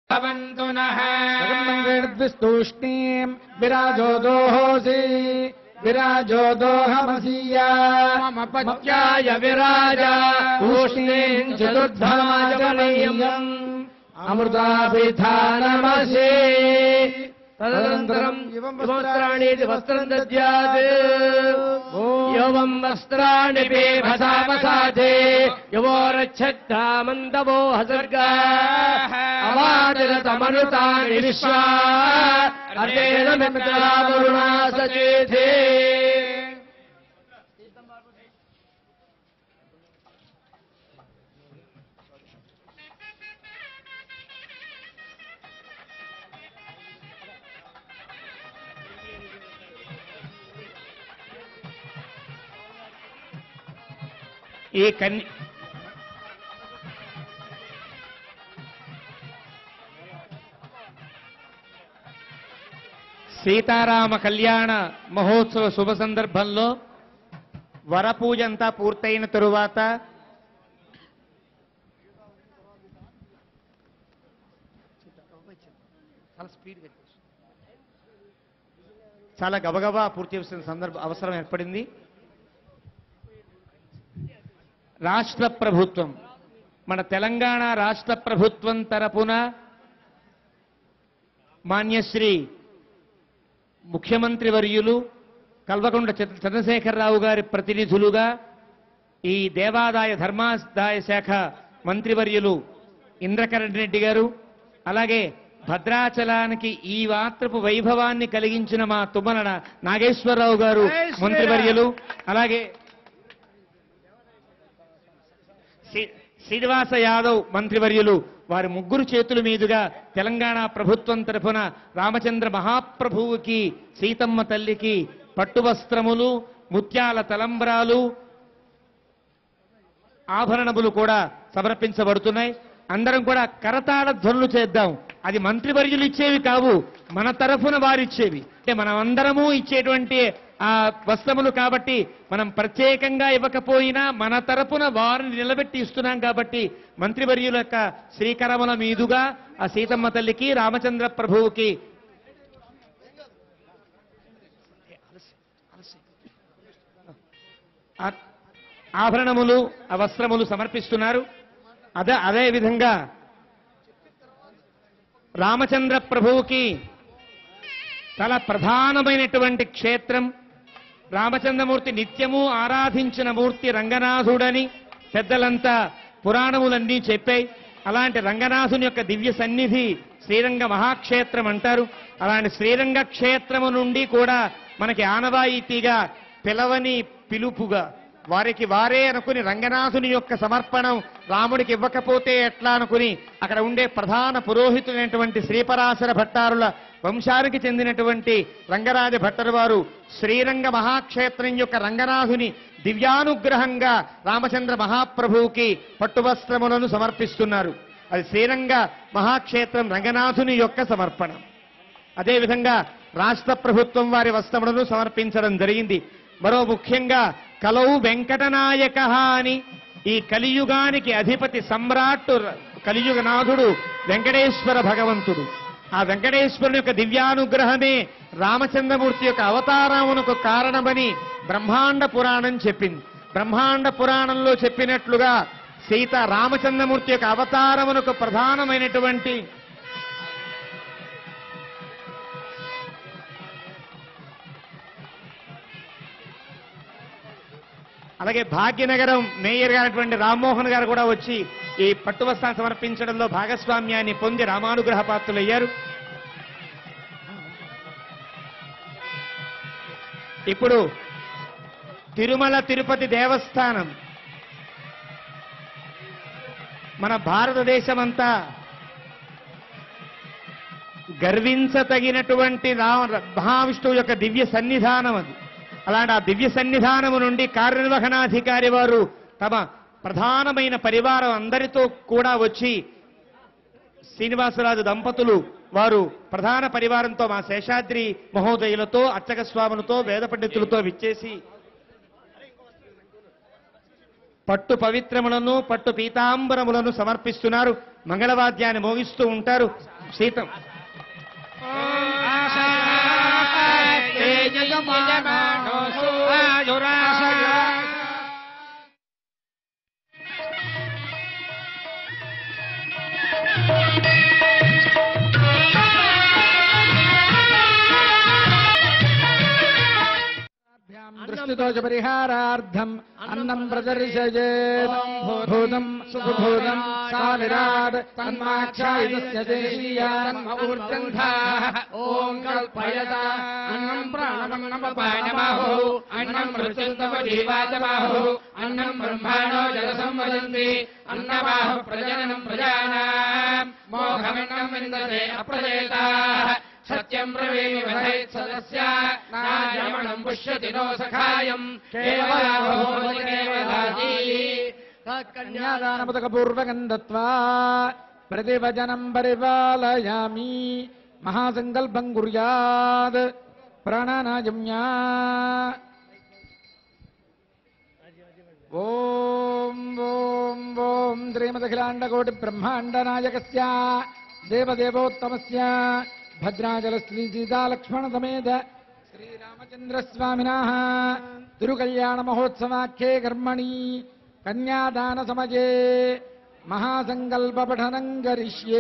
भवन्तु नः जगन्मङ्गेर्द्विस्तूष्णीम् विराजो दोहोऽसि विराजो दोहमसीया मम पत्याय विराज तूष्णीम् चतुर्धाजमनीयम् अमृताभिधानमसि तदनन्तरम् वस्त्राणि वस्त्रम् दद्यात् यवम् वस्त्राणि बेभसावसाधे यवोरच्छद्धामन्दवो हसर्गा अवादिरतमनुतानि विश्वा अर्धेन मित्रावरुणा सचेथे ఈ కన్య సీతారామ కళ్యాణ మహోత్సవ శుభ సందర్భంలో వరపూజ అంతా పూర్తయిన తరువాత చాలా గబగబా పూర్తి చేసిన సందర్భ అవసరం ఏర్పడింది రాష్ట్ర ప్రభుత్వం మన తెలంగాణ రాష్ట్ర ప్రభుత్వం తరపున మాన్యశ్రీ ముఖ్యమంత్రి వర్యులు కల్వకుంట్ల చంద్ర- చంద్రశేఖరరావు గారి ప్రతినిధులుగా ఈ దేవాదాయ ధర్మాదాయ శాఖ మంత్రివర్యులు ఇంద్రకరణ్ రెడ్డి గారు అలాగే భద్రాచలానికి ఈ మాత్రపు వైభవాన్ని కలిగించిన మా తుమ్మల నా- నాగేశ్వరరావు గారు మంత్రివర్యులు అలాగే శ్రీ- శ్రీనివాస యాదవ్ మంత్రివర్యులు వారి ముగ్గురు చేతుల మీదుగా తెలంగాణ ప్రభుత్వం తరఫున రామచంద్ర మహాప్రభువుకి సీతమ్మ తల్లికి పట్టు వస్త్రములు ముత్యాల తలంబ్రాలు ఆభరణములు కూడా సమర్పించబడుతున్నాయి అందరం కూడా కరతాళ ధ్వనులు చేద్దాం అది మంత్రివర్యులు ఇచ్చేవి కావు మన తరఫున వారిచ్చేవి అంటే మనం అందరము ఇచ్చేటువంటి ఆ వస్త్రములు కాబట్టి మనం ప్రత్యేకంగా ఇవ్వకపోయినా మన తరఫున వారిని నిలబెట్టి ఇస్తున్నాం కాబట్టి మంత్రివర్యుల యొక్క శ్రీకరముల మీదుగా ఆ సీతమ్మ తల్లికి రామచంద్ర ప్రభువుకి ఆ- ఆభరణములు ఆ వస్త్రములు సమర్పిస్తున్నారు అదే అదే విధంగా రామచంద్ర ప్రభువుకి చాలా ప్రధానమైనటువంటి క్షేత్రం రామచంద్రమూర్తి నిత్యము ఆరాధించిన మూర్తి రంగనాథుడని పెద్దలంతా పురాణములన్నీ చెప్పాయి అలాంటి రంగనాథుని యొక్క దివ్య సన్నిధి శ్రీరంగ మహాక్షేత్రం అంటారు అలాంటి శ్రీరంగ క్షేత్రము నుండి కూడా మనకి ఆనవాయితీగా పిలవని పిలుపుగా వారికి వారే అనుకుని రంగనాథుని యొక్క సమర్పణం రాముడికి ఇవ్వకపోతే ఎట్లా అనుకుని అక్కడ ఉండే ప్రధాన పురోహితుడైనటువంటి శ్రీపరాశర భట్టారుల వంశానికి చెందినటువంటి రంగరాజ భట్టరు వారు శ్రీరంగ మహాక్షేత్రం యొక్క రంగనాథుని దివ్యానుగ్రహంగా రామచంద్ర మహాప్రభువుకి పట్టువస్త్రములను సమర్పిస్తున్నారు అది శ్రీరంగ మహాక్షేత్రం రంగనాథుని యొక్క సమర్పణం అదేవిధంగా రాష్ట్ర ప్రభుత్వం వారి వస్త్రములను సమర్పించడం జరిగింది మరో ముఖ్యంగా కలౌ వెంకటనాయక అని ఈ కలియుగానికి అధిపతి సమ్రాట్ కలియుగనాథుడు వెంకటేశ్వర భగవంతుడు ఆ వెంకటేశ్వరుని యొక్క దివ్యానుగ్రహమే రామచంద్రమూర్తి యొక్క అవతారమునకు కారణమని బ్రహ్మాండ పురాణం చెప్పింది బ్రహ్మాండ పురాణంలో చెప్పినట్లుగా సీత రామచంద్రమూర్తి యొక్క అవతారమునకు ప్రధానమైనటువంటి అలాగే భాగ్యనగరం మేయర్ గారైనటువంటి రామ్మోహన్ గారు కూడా వచ్చి ఈ పట్టు వస్త్రాన్ని సమర్పించడంలో భాగస్వామ్యాన్ని పొంది రామానుగ్రహ పాత్రులయ్యారు ఇప్పుడు తిరుమల తిరుపతి దేవస్థానం మన భారతదేశమంతా గర్వించతగినటువంటి రామ మహావిష్ణువు యొక్క దివ్య సన్నిధానం అది అలాంటి ఆ దివ్య సన్నిధానము నుండి కార్యనిర్వహణాధికారి వారు తమ ప్రధానమైన పరివారం అందరితో కూడా వచ్చి శ్రీనివాసరాజు దంపతులు వారు ప్రధాన పరివారంతో మా శేషాద్రి మహోదయులతో అర్చక స్వాములతో వేద పండితులతో విచ్చేసి పట్టు పవిత్రములను పట్టు పీతాంబరములను సమర్పిస్తున్నారు మంగళవాద్యాన్ని మోగిస్తూ ఉంటారు శీతం దృష్టిదోష పరిహారార్థం అన్నం ప్రదర్శయేత్ భూతం సుఖభూతం సా విరాట్ తన్మాక్షాయుధస్య దేశీయా తన్మూర్ధంధాః ఓం కల్పయత అన్నం ప్రాణమన్నమపానమాహు అన్నం మృత్యుస్తవ జీవాచమాహు అన్నం బ్రహ్మాణో జల సంవదంతి అన్నమాహు ప్రజననం ప్రజానాం మోహమన్నం విందతే అప్రజేతాః సత్యం బ్రవీమి వధైత్ సదస్య నాయమణం పుష్యతి నో సఖాయం కేవలాభోజనేవలాది కన్యాదానముదకపూర్వకం దత్వా ప్రతివచనం పరిపాలయామి మహాసంకల్పం కుర్యాద్ ప్రాణానాజమ్యా ఓం ఓం ఓం శ్రీమదఖిలాండకోటి బ్రహ్మాండ నాయకస్య దేవదేవోత్తమస్య భద్రాచల శ్రీ సీతాలక్ష్మణ సమేత శ్రీరామచంద్రస్వామినः తిరుకల్యాణ మహోత్సవాఖ్యే కర్మణి కన్యాదాన సమయే మహాసంకల్ప పఠనం కరిష్యే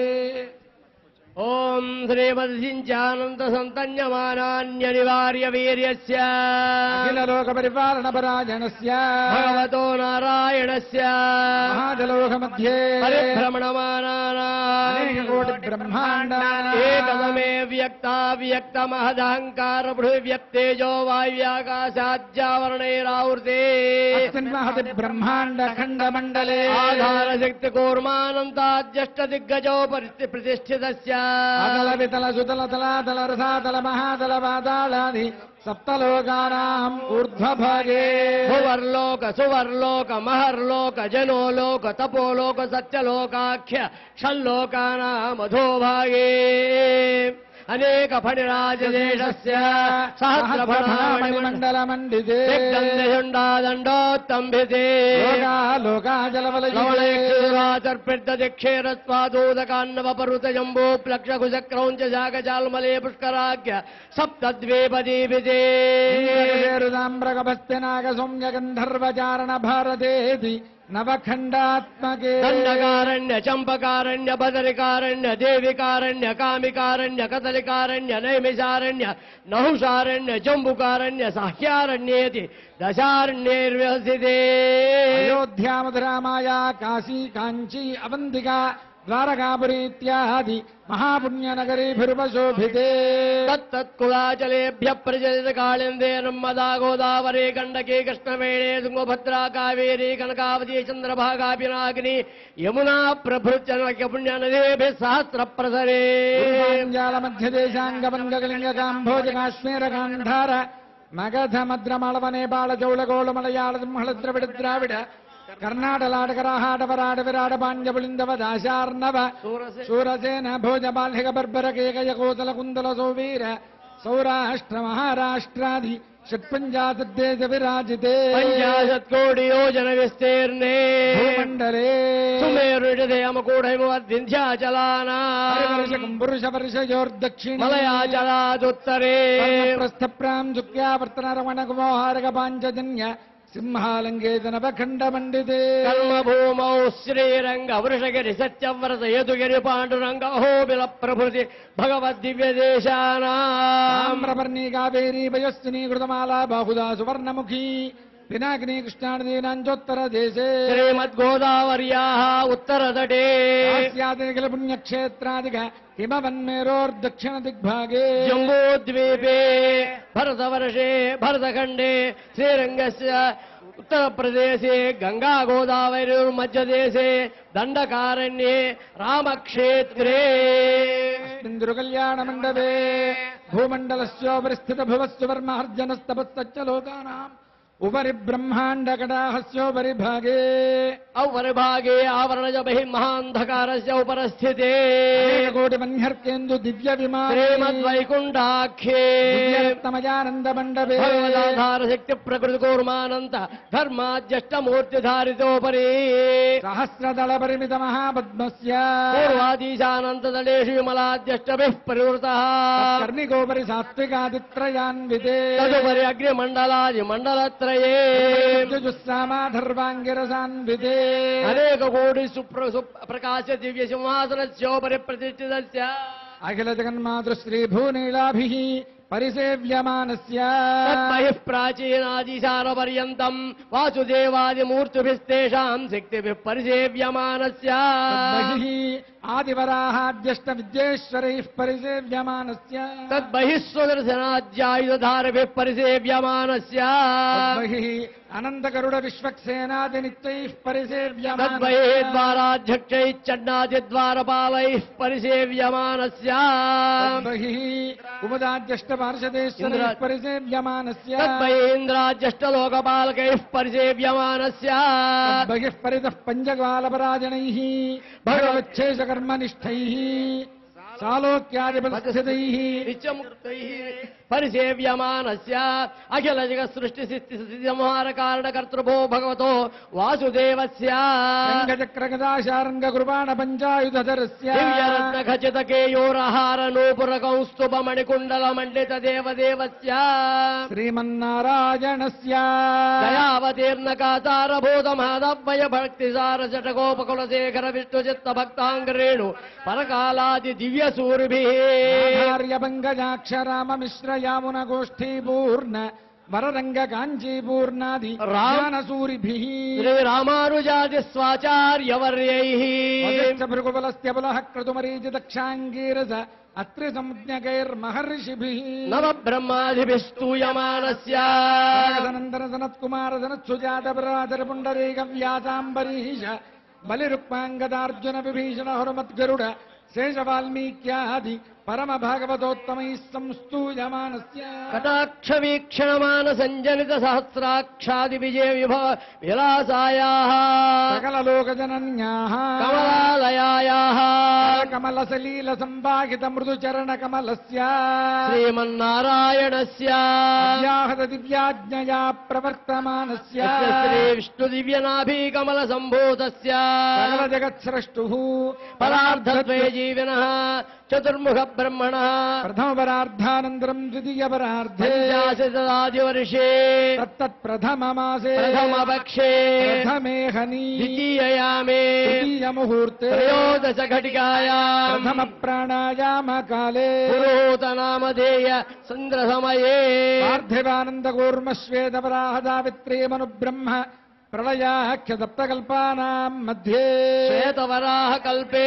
ఓం శ్రీమద్సించానంద సంతన్యమానాన్యనివార్య వీర్యస్య అఖిల లోక పరిపాలన పరాయణస్య భగవతో నారాయణస్య మహాజలోక మధ్యే పరిభ్రమణమానానాం అనేక కోటి బ్రహ్మాండ ఏకదమే వ్యక్త వ్యక్త మహదహంకార వ్యక్తేజో వాయువ్యాకాశాజ్యావరణైరావృతే మహతి బ్రహ్మాండ ఖండ మండలే ఆధార శక్తి కూర్మానంతాద్యష్ట దిగ్గజో పరిస్థి ప్రతిష్ఠితస్య అతల వితల సుతల తలాతల రసాతల మహాతల పాతాళాది సప్తలోకానాం ఊర్ధ్వభాగే భువర్లోక సువర్లోక మహర్లోక జనోలోక తపోలోక సత్యలోకాఖ్య షల్లోకానామధోభాగే అనేక ఫణిరాజదేశస్య సహస్రఫణామణి మండల మండితే దండోత్తంభితే లోకా లోకాజలవలయే లవళేక్షురాచర్పిద్దక్షేరస్వాదూదకాన్నవపరుత జంబూప్లక్షకుశక్రౌంచ శాకచాల్మలే పుష్కరాఖ్య సప్తద్వేపదీపితే రుదాంబ్రగభస్తినాగ సౌమ్య గంధర్వచారణ భారతేతి నవఖండాత్మకే దండకారణ్య చంపకారణ్య బదరికారణ్య దేవికారణ్య కామికారణ్య కదలికారణ్య నైమిషారణ్య నహుషారణ్య జంబుకారణ్య సాహ్యారణ్యేతి దశారణ్యేర్వ్యవస్థితే అయోధ్యా మధురామాయా కాశీ కాంచీ అవంతిక ద్వారకాపురి ఇత్యాది మహాపుణ్యనగరీభిరుపశోభితే తత్తత్కులాచలేభ్య ప్రజలిత కాళిందే నర్మదా గోదావరి గండకీ కృష్ణవేణే తుంగభద్రా కావేరీ కనకావతి చంద్రభాగాపినాగ్ని యమునా ప్రభృత్యనక పుణ్య నదేభి సహస్ర ప్రసరే పూర్వాంజాల మధ్యదేశాంగవంగకలింగ కాంభోజ కాశ్మీర గాంధార మగధ మద్రమళవ నేపాళ చౌళ గోళ మలయాళ సింహళ ద్రవిడ ద్రావిడ కర్ణాటలాటకరాహాట వరాట విరాట పాండ్యపుళిందవ దాశార్ణవ శూరసేన భోజ బాల్హిక బర్బర కేకయ కోసల కుందల సౌవీర సౌరాష్ట్ర మహారాష్ట్రాది షట్పంచాశద్దేశ విరాజితే పంచాశత్ కోటి యోజన విస్తీర్ణే భూమండలే సుమేరుడయమకూఢైమవద్వింధ్యాచలానా హరివర్షకం పురుష వర్షయోర్దక్షిణ మలయాచలాదుత్తరే ప్రస్థప్రాం శుక్యావర్తనరమణ కుమోహారక పాంచజన్య సింహాలంకేతన వఖండ మండితే కర్మభూమౌ శ్రీరంగ వృషగిరి సత్యవ్రత యదుగిరి పాండురంగ అహోబిల ప్రభృతి భగవద్దివ్య దేశానా తామ్రపర్ణి కావేరీ వయస్సుని కృతమాలా బాహుదా సువర్ణముఖీ పినాకిని కృష్ణానదీనాంచోత్తర దేశే శ్రీమద్గోదావర్యా ఉత్తరతటే ఆస్యాదినిఖిల పుణ్యక్షేత్రాదిక హిమవన్మేరోర్దక్షిణ దిగ్భాగే జంబూద్వీపే భరతవర్షే భరతఖండే శ్రీరంగస్య ఉత్తరప్రదేశే గంగా గోదావరి మధ్యదేశే దండకారణ్యే రామక్షేత్రే ఇంద్రు కళ్యాణ మండపే భూమండలస్యోపరిస్థిత భువస్సు వర్మార్జనస్తపస్తచ్చ లోకానాం ఉపరి బ్రహ్మాండకటాహస్యోపరి భాగే ఔపరిభాగే ఆవరణజ బహిర్మహాంధకారస్య ఉపరస్థితే కోటి మన్యర్కేందు దివ్య విమానే శ్రీమద్వైకుంఠాఖ్యే దివ్యరత్నమయానంద మండపే భగవదాధార శక్తి ప్రకృతి కూర్మానంత ధర్మాద్యష్టమూర్తిధారితోపరి సహస్రదళ పరిమిత మహాపద్మస్య పూర్వాదీశానంతదళేషు విమలాద్యష్టభిః పరివృత కర్ణికోపరి సాత్వికాదిత్రయాన్వితే తదుపరి అగ్నిమండలాది మండలత్రయే జుస్సామాధర్వాంగిరసాన్వితే అనేక కోటి సుప్ర ప్రకాశ దివ్య సింహాసనస్యోపరి ప్రతిష్ఠితస్య అఖిల జగన్మాతృశ్రీ భూనీలాభి పరిసేవ్యమానస్య తద్బహిః ప్రాచీనాదిశాన పర్యంతం వాసుదేవాదిమూర్తిభిస్తేషాం శక్తిభిः పరిసేవ్యమానస్య బహిః ఆదివరాహాద్యష్ట విద్యేశ్వరైః పరిసేవ్యమానస్య తద్బహిः సుదర్శనాధ్యాయుధారభిः పరిసేవ్యమానస్య బహిః అనంతగరుడ విశ్వక్సేనాది నిత్యైః పరిసేవ్యమానస్య తద్బహిः ద్వారాధ్యక్షైశ్చన్నాదిద్వారపాలైः పరిసేవ్యమానస్య బహిః ఉపదాద్యష్ట పార్షదేశ్వరైः ఇంద్ర- పరిసేవ్యమానస్య తద్బహీంద్రాజ్యష్టలోకపాలకైः పరిసేవ్యమానస్య బహిః పరితః పంచకాలపరాజనైः భగవచ్ఛేషకర్మనిష్టైः సాలోక్యాదిపస్థితైः నిత్యముక్తైः పరిసేవ్యమానస్య అఖిల జగత్ సృష్టి స్థితి సంహార కారణ కర్తృభో భగవతో వాసుదేవస్య రంగచక్రగదాశారంగ కృపాణ పంచాయుధరస్య దివ్యరత్న ఖచిత కేయోరహార నూపుర కౌస్తుభ మణికుండల మండిత దేవదేవస్య శ్రీమన్నారాయణస్య దయావతీర్ణ కాతార భూత మాధవయ భక్తి సార జటగోపకుల శేఖర విష్ణు చిత్త భక్తాంగరేణు పరకాలాది దివ్య సూరిభి ఆచార్య పంకజాక్షరామ మిశ్ర యామున గోష్ఠీపూర్ణ వరరంగ కాంచీపూర్ణాది రామ్- జ్ఞానసూరిభిః శ్రీ రామానుజాది స్వాచార్యవర్యై వశిష్ఠ భృగుబలస్య పులః క్రతుమరీచి దక్షాంగీరస అత్రి సంజ్ఞకైర్మహర్షిభిः నవ బ్రహ్మాదిభిస్తూయమానస్య సనందన సనత్కుమార సనత్సుజాత బ్రాతర పుండరీక వ్యాసాంబరీష బలిరుక్మాంగదార్జున విభీషణ హనుమద్గరుడ శేష వాల్మీక్యాది పరమ భాగవతోత్తమై సంస్తూయమానస్య కటాక్ష వీక్షణమాన సంజనిత సహస్రాక్షాది విజయ విభవ విలాసాయా సకల లోకజనన్యాః కమలాలయాయా కమల సలీల సంవాహిత మృదు చరణ కమలస్య శ్రీమన్నారాయణస్య వ్యాహత దివ్యాజ్ఞయా ప్రవర్తమానస్య శ్రీ విష్ణు దివ్యనాభీ కమల సంభూతస్య సకల జగత్స్రష్టు పరార్థద్వయ జీవిన చతుర్ముఖ బ్రహ్మణ ప్రథమ పరార్థానంతరం ద్వితీయ పరార్థే పంచాశతాదివర్షే తత్తత్ ప్రథమ మాసే ప్రథమ పక్షే ప్రథమే హని ద్వితీయయామే ద్వితీయ ముహూర్తే త్రయోదశ ఘటికాయాం ప్రథమ ప్రాణాయామ కాలే పురోహూత నామధేయ సంద్ర సమయే పార్థివానంద కూర్మ శ్వేత పరాహదావిత్రే మను బ్రహ్మ ప్రళయాఖ్య సప్తకల్పానాం మధ్యే శ్వేతవరాహ కల్పే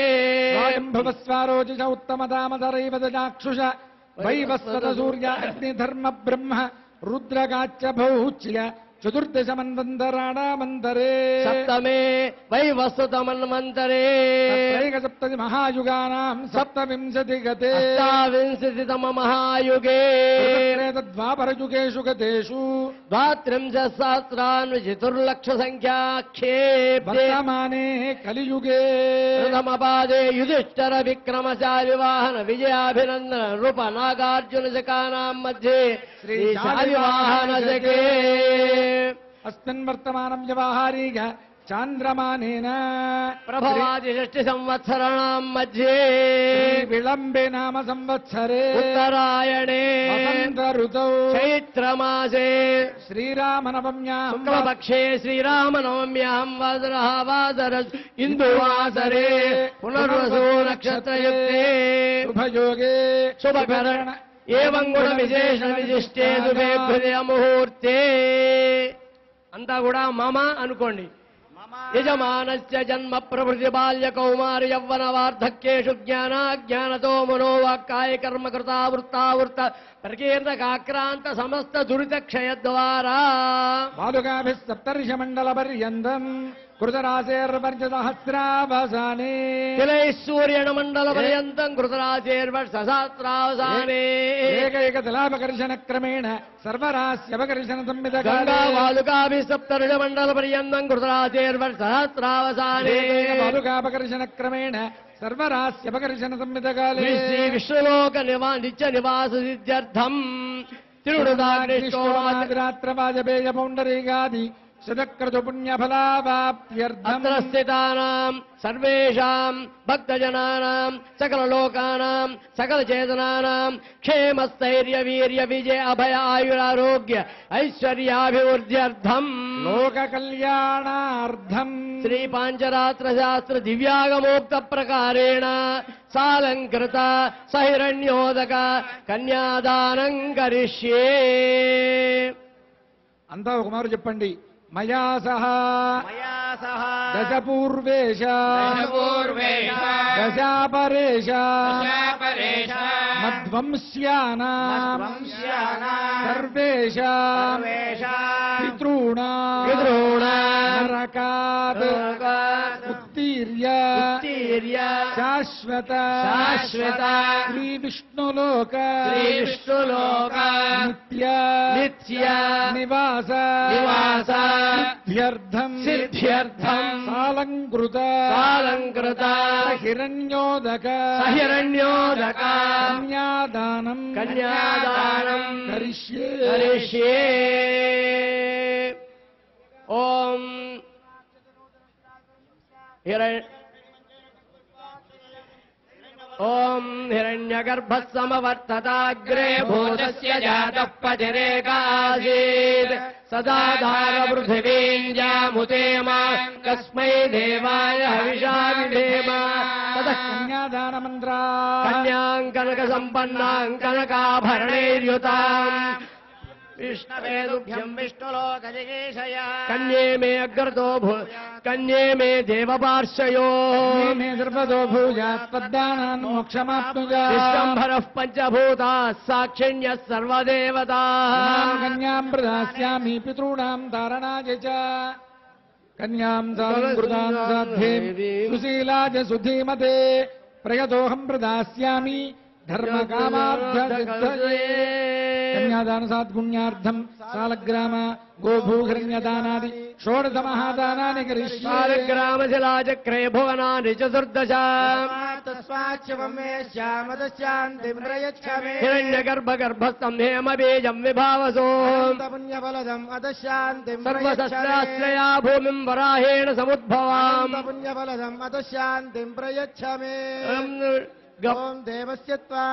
స్వారోచిష ఉత్తమతామతరైవ చాక్షుష వైవస్వత సూర్య అగ్నిధర్మ బ్రహ్మ రుద్రగాచ్య భౌచ్య చతుర్దశ మన్వంతరాణామంతరే సప్తమే వై వస్తుతమన్వంతరే తత్రైక సప్తతి మహాయుగానాం సప్తవింశతి గతే అష్టావింశతితమ మహాయుగే తద్వాపరయుగేషు గతేషు ద్వాత్రింశ సహస్రాన్వి చతుర్లక్ష సంఖ్యాఖ్యే వర్తమానే కలియుగే ప్రథమపాదే యుధిష్ఠర విక్రమశాలి వాహన విజయాభినందన నృప నాగార్జున శకానాం మధ్యే శ్రీ శాలివాహన శకే అస్మిన్ వర్తమానం వ్యవహారీక చాంద్రమానేన ప్రభవాది షష్టి సంవత్సరాణం మధ్యే విళంబే నామ సంవత్సరే ఉత్తరాయణే వసంత ఋతౌ చైత్రమాసే శ్రీరామనవమ్యాం శుక్లపక్షే శ్రీరామనవమ్యాం వాసర వాసర ఇందువాసరే పునర్వసో నక్షత్రయుక్తే శుభయోగే శుభకరణ ఏవం గుణ విశేష విశిష్టే శుభే హృదయ ముహూర్తే అంతా కూడా మమ అనుకోండి యజమానస్య జన్మ ప్రభృతి బాల్య కౌమార యవ్వన వార్ధక్యేషు జ్ఞాన జ్ఞానతో మనోవాక్కాయ కర్మ కృతా వృత్తావృత్త ప్రకీర్తకాక్రాంత సమస్త దురిత క్షయ ద్వారా బాలుగాభిः సప్తర్షి మండల పర్యంతం కృతరాశేర్వర్జసహస్రావసానే తిలైः సూర్యనమండలపర్యంతం కృతరాశేర్వర్షసహస్రావసానే ఏకైకతలాపకర్షణ క్రమేణ సర్వరాస్యపకర్షణ సంమిత గంగావాలుకాభి సప్తరుషమండలపర్యంతం కృతరాశేర్వర్షసహస్రావసానే బాలుకాపకర్షణ క్రమేణ సర్వరాస్యపకర్షణ సంమిత కాలే శ్రీ విష్ణులోక నివా నిత్య నివాస సిద్ధ్యర్థం తిరుడుదాగ్నిష్టోమాగ్ర రాత్ర వాజపేయ పౌండరీగాది శతక్రతు పుణ్యఫలావాప్త్యర్థం అత్ర స్థితానాం సర్వేషాం భక్తజనానాం సకలలోకానాం సకలచేతనానాం క్షేమస్థైర్య వీర్య విజయ అభయ ఆయురారోగ్య ఐశ్వర్యాభివృద్ధ్యర్థం లోక కళ్యాణార్థం శ్రీ పాంచరాత్ర శాస్త్ర దివ్యాగమోక్త ప్రకారేణ సాలంకృత సహిరణ్యోదక కన్యాదానం కరిష్యే అంతా ఒక మారు చెప్పండి మయా సహా దశ పూర్వేశ దశాపరేశ మధ్వంస్యానా సర్వేషాం పితॄణా పితॄణా నరకాత్ ఉత్తీర్య ఉత్తీర్య శాశ్వత శాశ్వత శ్రీ విష్ణులోక శ్రీ విష్ణులోక నిత్య నిత్య నివాస నివాస సిద్ధ్యర్థం సిద్ధ్యర్థం సాలంకృత సాలంకృత హిరణ్యోదక సహిరణ్యోదక కన్యాదానం కన్యాదానం కరిష్యే కరిష్యే ఓం హిరణ్ ఓం హిరణ్యగర్భः సమవర్తతాగ్రే భూతस्य జాతः పతిరేకాసీత్ సదాధార పృథివీం జాముతేమ కస్మై దేవాయ హవిషా విధేమ తతః కన్యాదాన మంత్రా కన్యాం కనక సంపన్నాం కనకాభరణైర్యుతాం విష్ణవేదుభ్యం విష్ణులోకజిగీషయ కన్యే మే అగ్రతో భూ కన్యే మే దేవపార్శ్వయో మే సర్వదో భూజాత్ పద్దానాన్ మోక్షమాప్నుజా విశ్వంభరః పంచభూతా సాక్షిణ్య సర్వదేవతా ఇమాం కన్యాం ప్రదాస్యామి పితॄణాం ధారణాయ చ కన్యాం సాలంకృతాం సాధ్యేం సుశీలాజ సుధీమతే ప్రయతోహం ప్రదాస్యామి ధర్మకామార్థ కన్యాదాన సాద్గుణ్యార్థం సాలగ్రామ గోభూహిరణ్యదానాది షోడశ మహాదానాని కరిష్యే సాలగ్రామశిలాచక్రే భువనాని చతుర్దశ తస్మాచ్యవం మే శ్యామదశాంతిం ప్రయచ్చమే హిరణ్యగర్భగర్భస్థం హేమబీజం విభావసో పుణ్యఫలదం అదశాంతిం సర్వశస్త్రాశ్రయా భూమిం వరాహేణ సముద్భవాం పుణ్యఫలదం అదశాంతిం ప్రయచ్చమే ఓం దేవస్య త్వా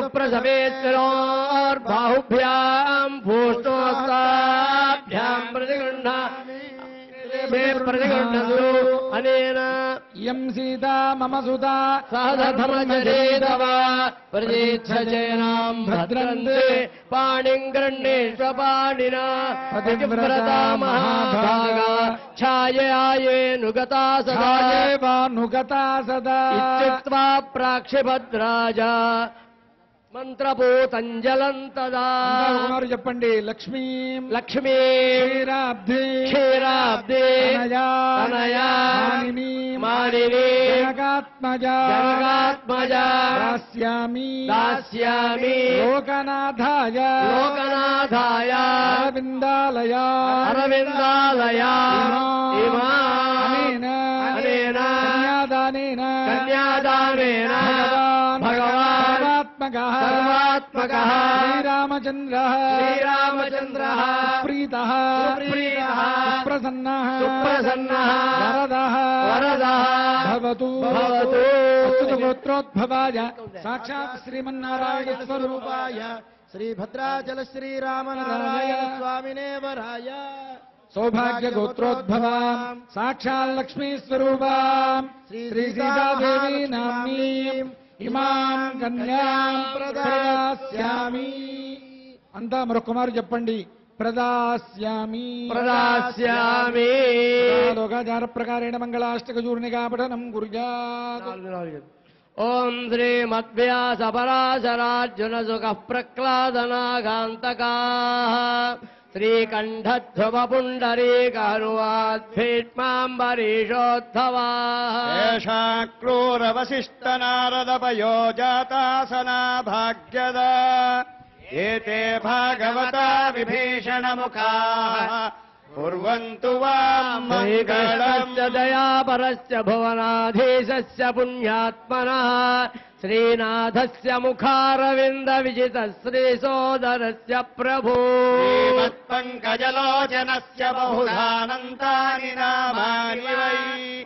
సవిదుప్రసవేత్రోర్బాహుభ్యాం భూష్టోస్తాభ్యాం ప్రతిగృహ్ణ మే ప్రతిగృహ్ణసు అనేన ఇయం సీతా మమ సుతా సహధర్మచరేతవ ప్రతీక్షచేనాం భద్రంతే పాణిం గృహ్ణేష్వపాణినా పతివ్రతా మహాభాగా ఛాయయాయేనుగతా సదా ఛాయేవానుగతా సదా ఇత్యుక్త్వా ప్రాక్షిభద్రాజా మంత్రపూతంజలం తదా కుమారు చెప్పండి లక్ష్మీం లక్ష్మీ క్షీరాబ్ధి క్షీరాబ్దే తనయా తనయా మానిని మానిని జనకాత్మజా జనకాత్మజా దాస్యామి దాస్యామి లోకనాథాయ లోకనాథాయ అరవిందాలయ అరవిందాలయా ఇమా అనేన అనేన కన్యాదానేన కన్యాదానేన భగవాన్ భగవాన్ సర్వాత్మకః సర్వాత్మకః శ్రీరామచంద్రः శ్రీరామచంద్రः ప్రీతः సుప్రీతः సుప్రసన్నः సుప్రసన్నः వరదः వరదः భవతు భవతు. అస్తు గోత్రోద్భవాయ సాక్షాత్ శ్రీమన్నారాయణ స్వరూపాయ శ్రీభద్రాచల శ్రీరామనారాయణ స్వామినే వరాయ సౌభాగ్య గోత్రోద్భవాం సాక్షాల్ లక్ష్మీ స్వరూపాం శ్రీ సీతాదేవి నామ్నీం ఇమాం కన్యాం ప్రదాస్యామి అంతా మరొకమారు చెప్పండి ప్రదాస్యామి ప్రదాస్యామి లోకాచార ప్రకారేణ మంగళాష్టక చూర్ణికా పఠనం కుర్యాత్ ఓం శ్రీమద్వ్యాసపరాశరార్జున సుఖ ప్రహ్లాదనాగాంతకా శ్రీకంఠధ్రువ పుండరీకరువాద్భీష్మాంబరీషోద్ధవా ఏషా క్రూరవశిష్టనారదపయో జాతాసనా భాగ్యద ఏతే భాగవతా విభీషణముఖా కుర్వంతు వాం మంగళం శ్రీకృష్ణస్య దయాపరస్య భువనాధీశస్య పుణ్యాత్మనः శ్రీనాథస్య ముఖారవింద విజిత శ్రీసోదరస్య ప్రభో పంకజలోచనస్య బహుధానంతాని నామాని వై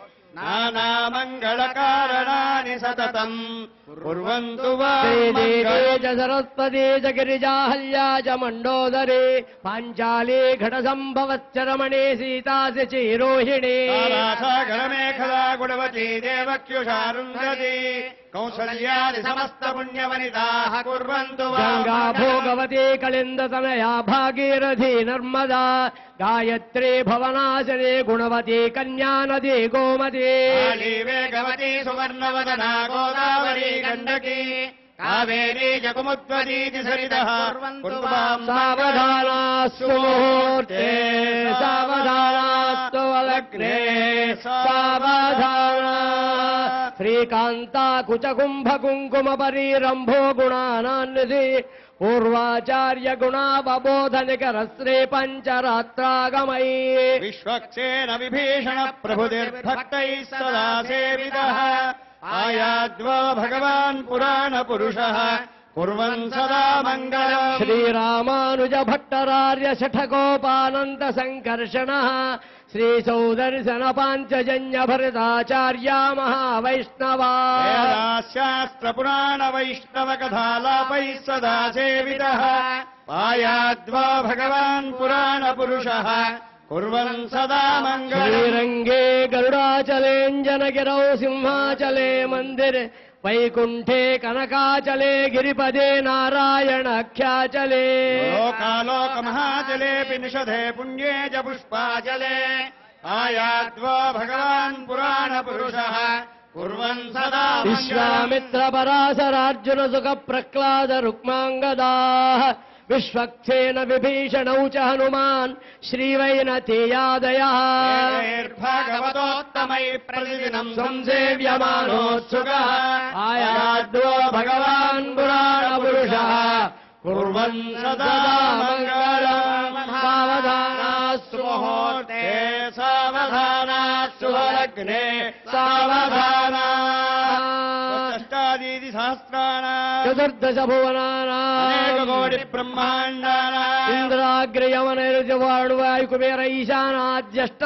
నానామంగళకారణాని సతతం కుర్వంతు వాం శ్రీదేవీ మంగళం చ సరస్వతీ చ గిరిజాహల్యా చ మండోదరే పాంచాలీ ఘట సంభవశ్చ రమణే సీతా చ చిరోహిణి సాగరమేఖలా గుణవతీ దేవక్యుషారుంధతి కౌసల్యాది సమస్త పుణ్యవనితాః కుర్వంతు వాం గంగా భోగవతి కళిందతనయా భాగీరథి నర్మదా గాయత్రీ భవనాశనే గుణవతి కన్యా నది గోమతి కాళీ వేగవతి సువర్ణవదనా గోదావరి గండకి కావేరీ జగుముద్వదీతి సరితః కుర్వంతు వాం సావధానాస్తు ముహూర్తే సావధానాస్తు వలగ్నే సావధాన శ్రీకాంతా కుచకుంభ కుంకుమ పరీరంభో గుణానాన్నిధి పూర్వాచార్య గుణావబోధ నికర శ్రీ పంచరాత్రాగమై విశ్వక్సేన విభీషణ ప్రభుతిర్భక్తైः సదా సేవితः ఆయాద్వో భగవాన్ పురాణ పురుషः కుర్వన్ సదా మంగళం శ్రీరామానుజ భట్టరార్య శఠకోపానంద సంకర్షణ శ్రీ సౌదర్శన పాంచజన్య భరతాచార్య మహావైష్ణవా శాస్త్ర పురాణ వైష్ణవ కథాలాపైः సదా సేవితः ఆయాద్వో భగవాన్ పురాణ పురుషः కుర్వన్ సదా మంగళం శ్రీరంగే గరుడాచలేంజనగిరౌ సింహాచలే మందిర్ వైకుంఠే కనకాచలే గిరిపదే నారాయణాఖ్యాచలే లోకాలోక మహాజలేపి నిషధే పుణ్యే చ పుష్పాజలే ఆయాద్వో భగవాన్ పురాణ పురుషः కుర్వన్ సదా మంగళం విశ్వామిత్ర పరాశరార్జున సుఖ ప్రహ్లాద రుక్మాంగదా విశ్వక్సేన విభీషణౌ చ హనుమాన్ శ్రీవైనతేయాదయ భగవతోత్తమై ప్రతిదినం సంసేవ్యమానోత్సుకः ఆయాద్వో భగవాన్ పురాణ పురుషः కుర్వన్ సదా మంగళం సావధానాస్తు ముహూర్తే సావధానాస్తు లగ్నే సావధానా అష్టాదీది సహస్రాణం చతుర్దశ అనేక కోటి భువనానాం బ్రహ్మాండానాం ఇంద్రాగ్రయమనైర్జవాడు వాయుకుబేర ఈశానాద్యష్ట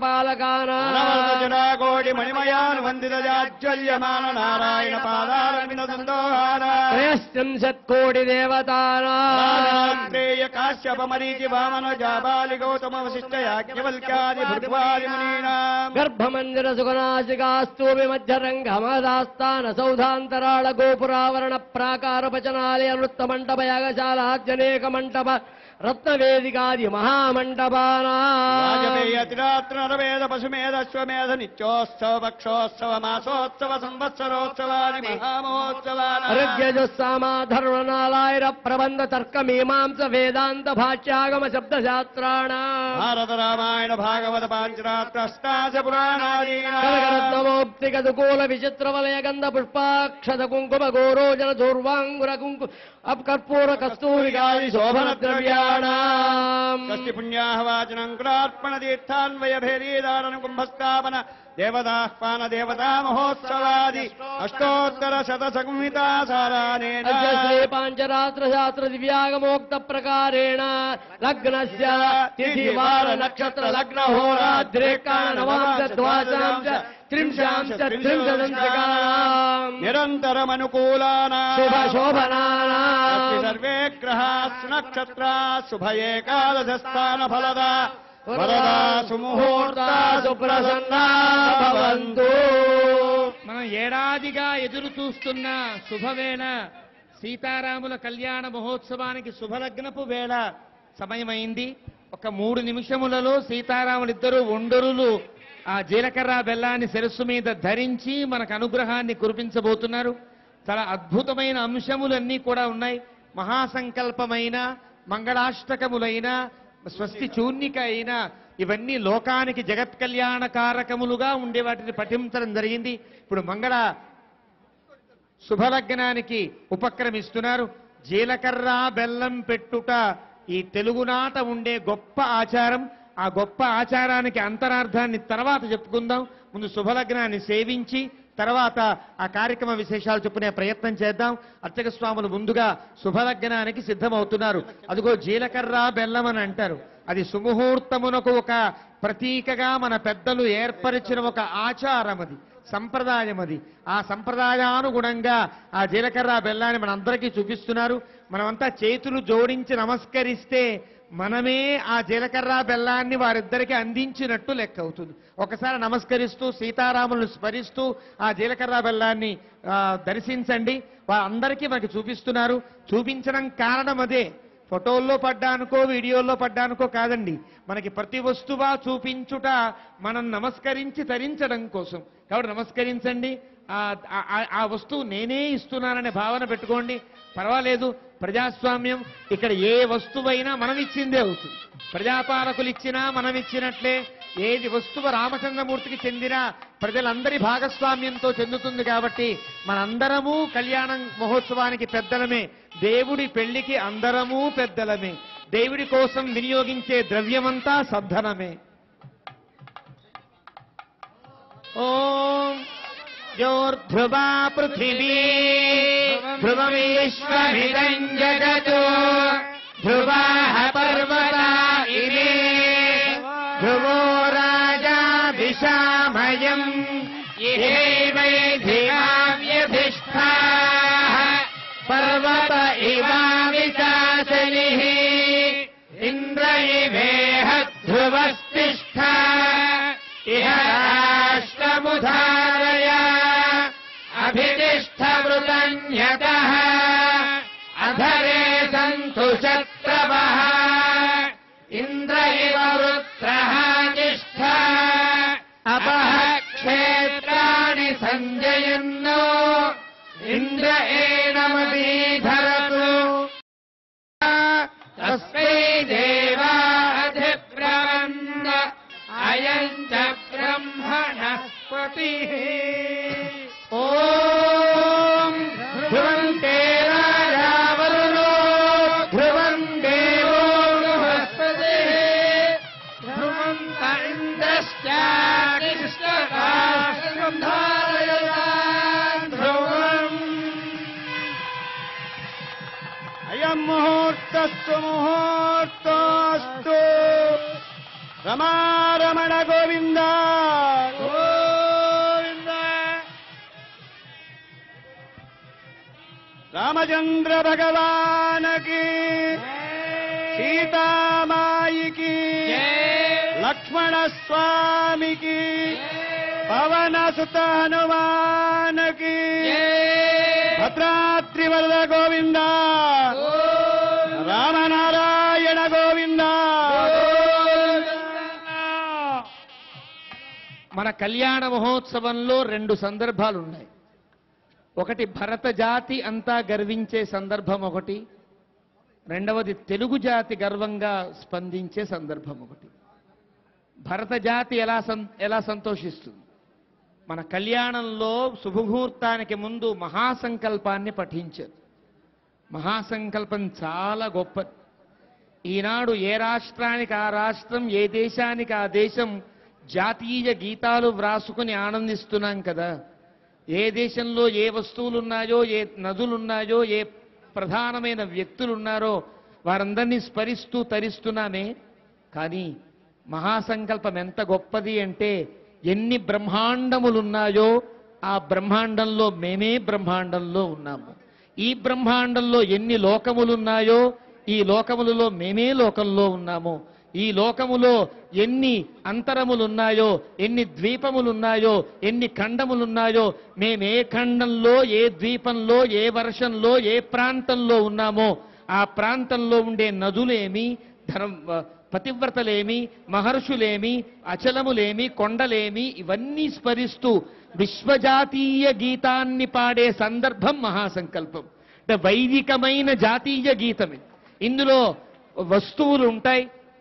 లోకపాలకానా కోటి మణిమయానువందిత జాజ్వల్యమాన నారాయణ పాదారమిన సందోహార త్రయస్త్రింశత్కోటి దేవతానా శ్రేయ కాశ్యప మరీచి వామన జాబాలి గౌతమ వశిష్ట యాజ్ఞవల్క్యాది భృగ్వాది మునీనాం గర్భమందిర సుగనాశికాస్తూమి మధ్యరంగమదాస్తాన సౌధాంతరాళ గోపురావరణ ప్రాకార పచనాలయ నృత్త మంటప యాగశాలాద్యనేక మంటప రత్నవేదికాది మహామంటపానా రాజపేయతిరాత్ర నరవేద పశుమేధ శ్వమేధ నిత్యోత్సవ పక్షోత్సవ మాసోత్సవ సంవత్సరోత్సవాది మహామహోత్సవాన ఋగ్యజుస్సామాధర్వనాలాయర ప్రబంధ తర్క మీమాంస వేదాంత భాష్యాగమ శబ్ద శాస్త్రాణ భారత రామాయణ భాగవత పాంచరాత్రష్టాశ పురాణాదీనా కనకరత్నమోక్తికదుకూల విచిత్ర వలయ గంధ పుష్పాక్షత కుంకుమ గోరోజన దూర్వాంగుర కుంకు అప్కర్పూర కస్తూరికాది శోభన ద్రవ్యాణాం కస్తి పుణ్యాహవాచనం కులార్పణ తీర్థాన్వయ భేరీదారణ కుంభస్థాపన దేవతాహ్వాన దేవతా మహోత్సవాది అష్టోత్తర శత సంహితా సారానేన అద్య శ్రీ పాంచరాత్ర శాస్త్ర దివ్యాగమోక్త ప్రకారేణ లగ్నస్య తిథి వార నక్షత్ర లగ్న హోరాద్రేకాణ నవాంశ ద్వాదశాంశ త్రింశాంశ త్రింశదంశకానాం నిరంతరమనుకూలానా శుభ అస్తి శోభనానాం సర్వే గ్రహాస్ నక్షత్రా శుభ ఏకాదశస్థాన ఫలదా వరదా సుముహూర్తా సుప్రసన్నా భవంతు మనం ఏడాదిగా ఎదురు చూస్తున్న శుభవేళ సీతారాముల కళ్యాణ మహోత్సవానికి శుభలగ్నపు వేళ సమయమైంది ఒక మూడు నిమిషములలో సీతారాములిద్దరూ ఒండరులు ఆ జీలకర్ర బెల్లాన్ని శిరస్సు మీద ధరించి మనకు అనుగ్రహాన్ని కురిపించబోతున్నారు చాలా అద్భుతమైన అంశములన్నీ కూడా ఉన్నాయి మహాసంకల్పమైన మంగళాష్టకములైన స్వస్తి చూర్ణిక అయినా ఇవన్నీ లోకానికి జగత్ కళ్యాణకారకములుగా ఉండే వాటిని పఠించడం జరిగింది ఇప్పుడు మంగళ శుభలగ్నానికి ఉపక్రమిస్తున్నారు జీలకర్ర బెల్లం పెట్టుట ఈ తెలుగునాట ఉండే గొప్ప ఆచారం ఆ గొప్ప ఆచారానికి అంతరార్థాన్ని తర్వాత చెప్పుకుందాం ముందు శుభలగ్నాన్ని సేవించి తర్వాత ఆ కార్యక్రమ విశేషాలు చెప్పుకునే ప్రయత్నం చేద్దాం అర్చక స్వాములు ముందుగా శుభలగ్నానికి సిద్ధమవుతున్నారు అదిగో జీలకర్ర బెల్లం అని అంటారు అది సుముహూర్తమునకు ఒక ప్రతీకగా మన పెద్దలు ఏర్పరిచిన ఒక ఆచారం అది సంప్రదాయం అది ఆ సంప్రదాయానుగుణంగా ఆ జీలకర్ర బెల్లాన్ని మనందరికీ చూపిస్తున్నారు మనమంతా చేతులు జోడించి నమస్కరిస్తే మనమే ఆ జీలకర్ర బెల్లాన్ని వారిద్దరికి అందించినట్టు లెక్క అవుతుంది ఒకసారి నమస్కరిస్తూ సీతారాములను స్మరిస్తూ ఆ జీలకర్ర బెల్లాన్ని ఆ, దర్శించండి వారందరికీ మనకి చూపిస్తున్నారు చూపించడం కారణం అదే ఫోటోల్లో పడ్డానుకో వీడియోల్లో పడ్డానుకో కాదండి మనకి ప్రతి వస్తువా చూపించుట మనం నమస్కరించి తరించడం కోసం కాబట్టి నమస్కరించండి ఆ- ఆ- ఆ- ఆ వస్తువు నేనే ఇస్తున్నాననే భావన పెట్టుకోండి పర్వాలేదు ప్రజాస్వామ్యం ఇక్కడ ఏ వస్తువైనా మనం ఇచ్చిందే అవుతుంది ప్రజాపాలకులు ఇచ్చినా మనం ఇచ్చినట్లే ఏది వస్తువు రామచంద్రమూర్తికి చెందిన ప్రజలందరి భాగస్వామ్యంతో చెందుతుంది కాబట్టి మనందరము కళ్యాణం మహోత్సవానికి పెద్దలమే దేవుడి పెళ్లికి అందరము పెద్దలమే దేవుడి కోసం వినియోగించే ద్రవ్యమంతా సద్ధనమే ఓం యోర్ధ్రువా పృథివీ ధ్రువమీశ్వమిదం జగతు ధ్రువాః పర్వతా ఇమే ధ్రువో రాజా దిశామయం ఇహైవై ధిమావ్యధిష్ఠాః పర్వత ఇవావిచాచలిః ఇంద్ర ఇవేహ ధ్రువస్తిష్ఠ ఇహ రాష్ట్రముధారయ అభితిష్ఠవృతన్యతః అధరే సంతు శత్రవः ఇంద్ర ఇవ వృత్రः తిష్ఠ అపః క్షేత్రాణి సంజయన్నో ఇంద్ర ఏనమదీధరతు తస్మై దేవాధిబ్రవన్న అయం చ బ్రహ్మణస్పతి ఓం ధ్రువంతే రాజావరుణో ధ్రువం దేవో బృహస్పతి ధ్రువం ఇంద్రశ్చాకిష్టకాశం ధారయతాన్ ధ్రువం అయం ముహూర్తస్సు ముహూర్తోస్తు రమారమణ గోవింద గోవింద రామచంద్ర భగవానకి సీతామాయికి లక్ష్మణ స్వామికి పవన సుత హనుమానకి భద్రాద్రి వరద గోవింద రామనారాయణ గోవింద మన కళ్యాణ మహోత్సవంలో రెండు సందర్భాలు ఉన్నాయి ఒకటి భరత జాతి అంతా గర్వించే సందర్భం ఒకటి రెండవది తెలుగు జాతి గర్వంగా స్పందించే సందర్భం ఒకటి భరత జాతి ఎలా సం ఎలా సంతోషిస్తుంది మన కళ్యాణంలో శుభముహూర్తానికి ముందు మహాసంకల్పాన్ని పఠించారు మహాసంకల్పం చాలా గొప్పది ఈనాడు ఏ రాష్ట్రానికి ఆ రాష్ట్రం ఏ దేశానికి ఆ దేశం జాతీయ గీతాలు వ్రాసుకుని ఆనందిస్తున్నాం కదా ఏ దేశంలో ఏ వస్తువులు ఉన్నాయో ఏ నదులున్నాయో ఏ ప్రధానమైన వ్యక్తులు ఉన్నారో వారందరినీ స్మరిస్తూ తరిస్తున్నామే కానీ మహాసంకల్పం ఎంత గొప్పది అంటే ఎన్ని బ్రహ్మాండములున్నాయో ఆ బ్రహ్మాండంలో మేమే బ్రహ్మాండంలో ఉన్నాము ఈ బ్రహ్మాండంలో ఎన్ని లోకములున్నాయో ఈ లోకములలో మేమే లోకంలో ఉన్నాము ఈ లోకములో ఎన్ని అంతరములున్నాయో ఎన్ని ద్వీపములున్నాయో ఎన్ని ఖండములున్నాయో మేము ఏ ఖండంలో ఏ ద్వీపంలో ఏ వర్షంలో ఏ ప్రాంతంలో ఉన్నామో ఆ ప్రాంతంలో ఉండే నదులేమి ధర్మ పతివ్రతలేమి మహర్షులేమి అచలములేమి కొండలేమి ఇవన్నీ స్మరిస్తూ విశ్వజాతీయ గీతాన్ని పాడే సందర్భం మహాసంకల్పం అంటే వైదికమైన జాతీయ గీతమే ఇందులో వస్తువులు ఉంటాయి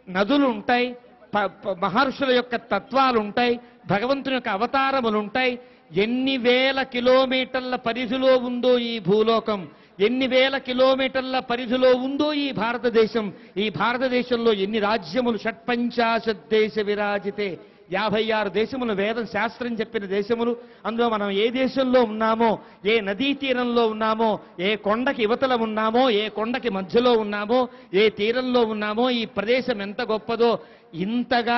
నదులు ఉంటాయి ప- ప- మహర్షుల యొక్క తత్వాలు ఉంటాయి భగవంతుని యొక్క అవతారములు ఉంటాయి ఎన్ని వేల కిలోమీటర్ల పరిధిలో ఉందో ఈ భూలోకం ఎన్ని వేల కిలోమీటర్ల పరిధిలో ఉందో ఈ భారతదేశం ఈ భారతదేశంలో ఎన్ని రాజ్యములు షట్పంచాశత్ దేశ విరాజితే యాభై ఆరు దేశములు వేదం శాస్త్రం చెప్పిన దేశములు అందులో మనం ఏ దేశంలో ఉన్నామో ఏ నదీ తీరంలో ఉన్నామో ఏ కొండకి యువతల ఉన్నామో ఏ కొండకి మధ్యలో ఉన్నామో ఏ తీరంలో ఉన్నామో ఈ ప్రదేశం ఎంత గొప్పదో ఇంతగా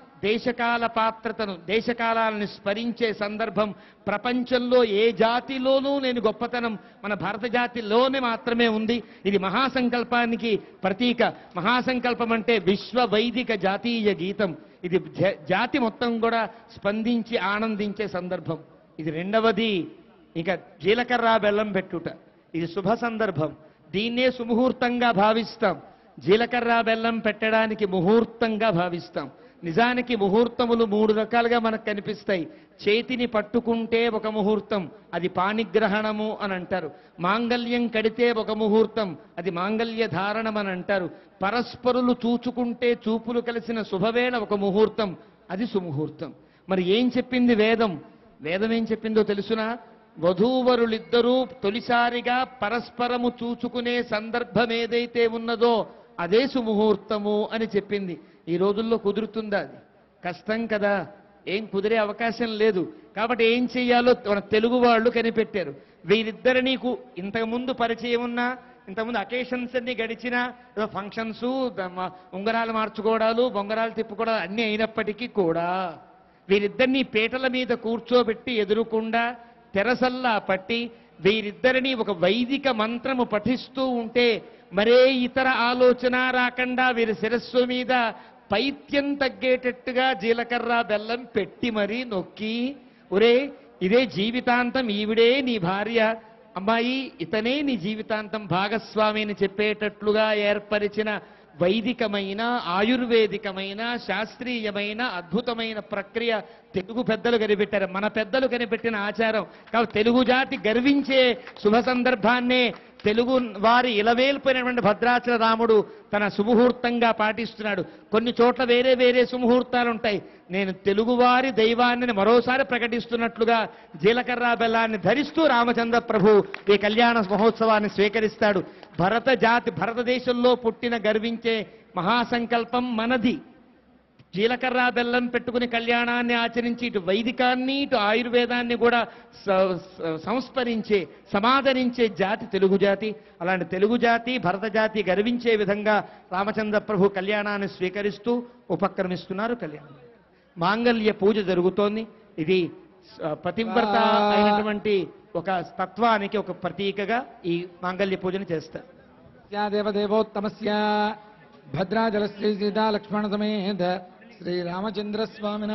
దేశకాల పాత్రతను దేశకాలాలను స్మరించే సందర్భం ప్రపంచంలో ఏ జాతిలోనూ లేని గొప్పతనం మన భారత జాతిలోనే మాత్రమే ఉంది ఇది మహాసంకల్పానికి ప్రతీక మహాసంకల్పం అంటే విశ్వ వైదిక జాతీయ గీతం ఇది జ- జాతి మొత్తం కూడా స్పందించి ఆనందించే సందర్భం ఇది రెండవది ఇక జీలకర్ర బెల్లం పెట్టుట ఇది శుభ సందర్భం దీన్నే సుముహూర్తంగా భావిస్తాం జీలకర్ర బెల్లం పెట్టడానికి ముహూర్తంగా భావిస్తాం నిజానికి ముహూర్తములు మూడు రకాలుగా మనకు కనిపిస్తాయి చేతిని పట్టుకుంటే ఒక ముహూర్తం అది పాణిగ్రహణము అని అంటారు మాంగల్యం కడితే ఒక ముహూర్తం అది మాంగల్య ధారణం అని అంటారు పరస్పరులు చూచుకుంటే చూపులు కలిసిన శుభవేళ ఒక ముహూర్తం అది సుముహూర్తం మరి ఏం చెప్పింది వేదం వేదం ఏం చెప్పిందో తెలుసునా వధూవరులిద్దరూ తొలిసారిగా పరస్పరము చూచుకునే సందర్భం ఏదైతే ఉన్నదో అదే సుముహూర్తము అని చెప్పింది ఈ రోజుల్లో కుదురుతుందా అది కష్టం కదా ఏం కుదిరే అవకాశం లేదు కాబట్టి ఏం చెయ్యాలో మన తెలుగు వాళ్ళు కనిపెట్టారు వీరిద్దరు నీకు ఇంతకుముందు పరిచయం ఉన్నా ఇంతకుముందు అకేషన్స్ అన్ని గడిచినా ఏదో ఫంక్షన్స్ ఉంగరాలు మార్చుకోవడాలు బొంగరాలు తిప్పుకోవడాలు అన్ని అయినప్పటికీ కూడా వీరిద్దరిని పీటల మీద కూర్చోబెట్టి ఎదురుకుండా తెరసల్లా పట్టి వీరిద్దరిని ఒక వైదిక మంత్రము పఠిస్తూ ఉంటే మరే ఇతర ఆలోచన రాకుండా వీరి శిరస్సు మీద పైత్యం తగ్గేటట్టుగా జీలకర్ర బెల్లం పెట్టి మరీ నొక్కి ఒరే ఇదే జీవితాంతం ఈవిడే నీ భార్య అమ్మాయి ఇతనే నీ జీవితాంతం భాగస్వామి అని చెప్పేటట్లుగా ఏర్పరిచిన వైదికమైన ఆయుర్వేదికమైన శాస్త్రీయమైన అద్భుతమైన ప్రక్రియ తెలుగు పెద్దలు కనిపెట్టారు మన పెద్దలు కనిపెట్టిన ఆచారం కాబట్టి తెలుగు జాతి గర్వించే శుభ సందర్భాన్నే తెలుగు వారి ఇలవేల్పోయినటువంటి భద్రాచల రాముడు తన సుముహూర్తంగా పాటిస్తున్నాడు కొన్ని చోట్ల వేరే వేరే సుముహూర్తాలు ఉంటాయి నేను తెలుగువారి దైవాన్ని మరోసారి ప్రకటిస్తున్నట్లుగా జీలకర్ర బెల్లాన్ని ధరిస్తూ రామచంద్ర ప్రభు ఈ కళ్యాణ మహోత్సవాన్ని స్వీకరిస్తాడు భరత జాతి భారతదేశంలో పుట్టిన గర్వించే మహాసంకల్పం మనది జీలకర్ర బెల్లం పెట్టుకుని కళ్యాణాన్ని ఆచరించి ఇటు వైదికాన్ని ఇటు ఆయుర్వేదాన్ని కూడా స- స- సంస్మరించే సమాదరించే జాతి తెలుగు జాతి అలాంటి తెలుగు జాతి భరత జాతి గర్వించే విధంగా రామచంద్ర ప్రభు కళ్యాణాన్ని స్వీకరిస్తూ ఉపక్రమిస్తున్నారు కళ్యాణం మాంగల్య పూజ జరుగుతోంది ఇది స- పతివ్రత అయినటువంటి ఒక తత్వానికి ఒక ప్రతీకగా ఈ మాంగల్య పూజను చేస్తారు దేవదేవోత్తమస్య భద్రాచలశ్రీ సీతాలక్ష్మణ సమేత శ్రీరామచంద్రస్వామిన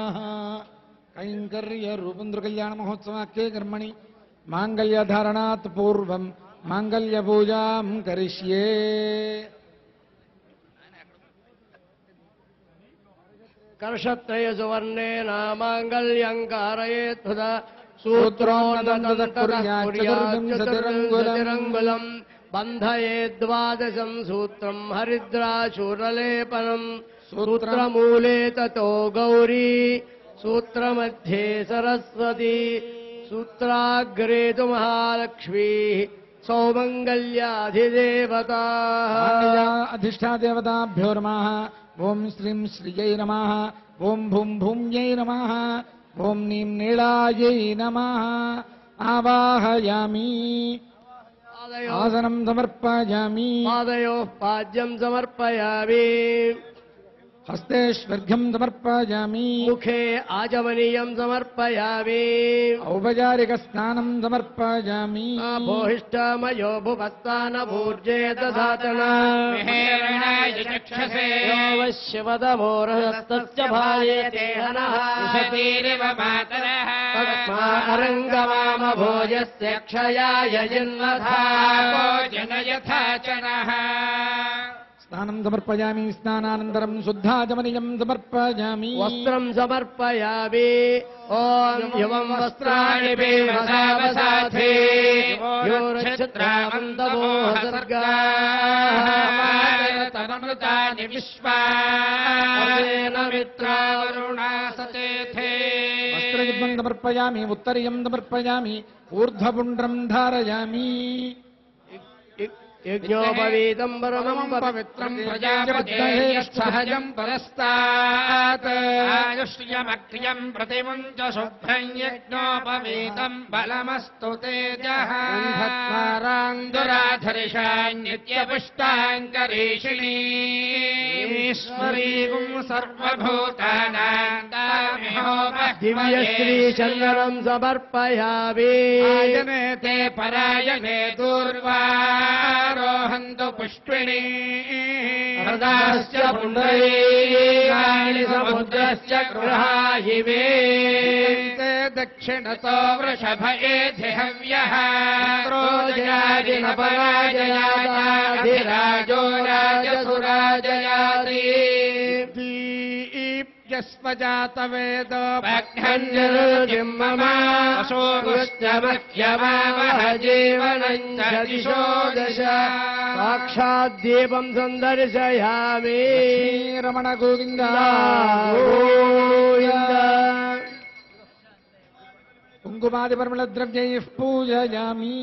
కైంకర్య రూపంద్ర కళ్యాణ మహోత్సవాఖ్యే కర్మణి మాంగళ్యధారణాత్ పూర్వం మాంగళ్య పూజాం కరిష్యే कर्षत्रय सुवर्णेन माङ्गल्यम् कारयेत्तदा सूत्रोन्नतन्ततः कुर्यात् सूत्रोन्नतन्तरङ्गुलम् बन्धयेद्वादशम् सूत्रम् हरिद्राशूरलेपनम् सूत्रमूले ततो गौरी सूत्रमध्ये सरस्वती सूत्राग्रे तु महालक्ष्मीः सौमङ्गल्याधिदेवता మాంగళ్య అధిష్టాదేవతాభ్యో నమ ఓం శ్రీం శ్రీయై నమ ఓం భూం భూమ్యై నమ ఓం నీం నీళాయై నమ ఆవాహయామి ఆసనం సమర్పయామి पादयोः पाद्यम् समर्पयामि హస్తేష్వర్ఘ్యం సమర్పయామి मुखे आचमनीयम् समर्पयामि ఔపచారిక స్నానం సమర్పయామి भोहिष्ठमयो भुवस्तानभूर्जेतसाचना शिवदमोरहस्तस्य भार्यते हनः तस्मारङ्गमामभोजस्य क्षयाय जन्मथा స్నానం సమర్పయామి స్నానానంతరం శుద్ధాచమనీయం సమర్పయామి वस्त्रम् समर्पयामि ॐ युवम् वस्त्राणि भीमसावसाथे यो नक्षत्रामन्तमोह सर्गाः भूतानि विश्वा अनेन मित्रावरुणा सतेथे वस्त्रयुग्मम् समर्पयामि उत्तरीयम् समर्पयामि ऊर्ध्वपुण्ड्रम् धारयामि यज्ञोपवीतम् परमम् पवित्रम् प्रजापतेर्यच्छहजम् परस्तात् आयुष्यमक्रियम् प्रतिमुञ्च शुभ्रम् यज्ञोपवीतम् बलमस्तु तेजः दुराधरिषान्नित्यपुष्टाङ्करीषिणी ईश्वरीम् सर्वभूतानाम् दिव्यश्रीचन्दनम् समर्पयामि आयने ते परायणे दूर्वारोहन्तु पुष्पिणी हृदाश्च पुण्डरीकाणि समुद्रश्च गृहायिवे ते दक्षिणतो वृषभ एधिहव्यः क्रोजादिनपराजयाधिराजो राजसुराजयाति दीप्यस्वजातवेदो भग्नञ्जलजिम् मम अशोकृष्टमह्यमावह जीवनम् च दिशो दश साक्षाद्दीपम् सन्दर्शयामि रमण गोविन्द गोविन्द कुङ्कुमादिपरिमलद्रव्यैः पूजयामि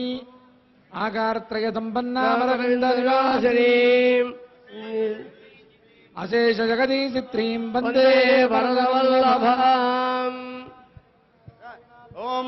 आकारत्रयसम्पन्नामरविन्दनिवासिनीम् नामरविन्दनिवासिनीम् अशेषजगदीचित्रीम् वन्दे वन्दे वरदवल्लभाम् वरदवल्लभाम् ॐ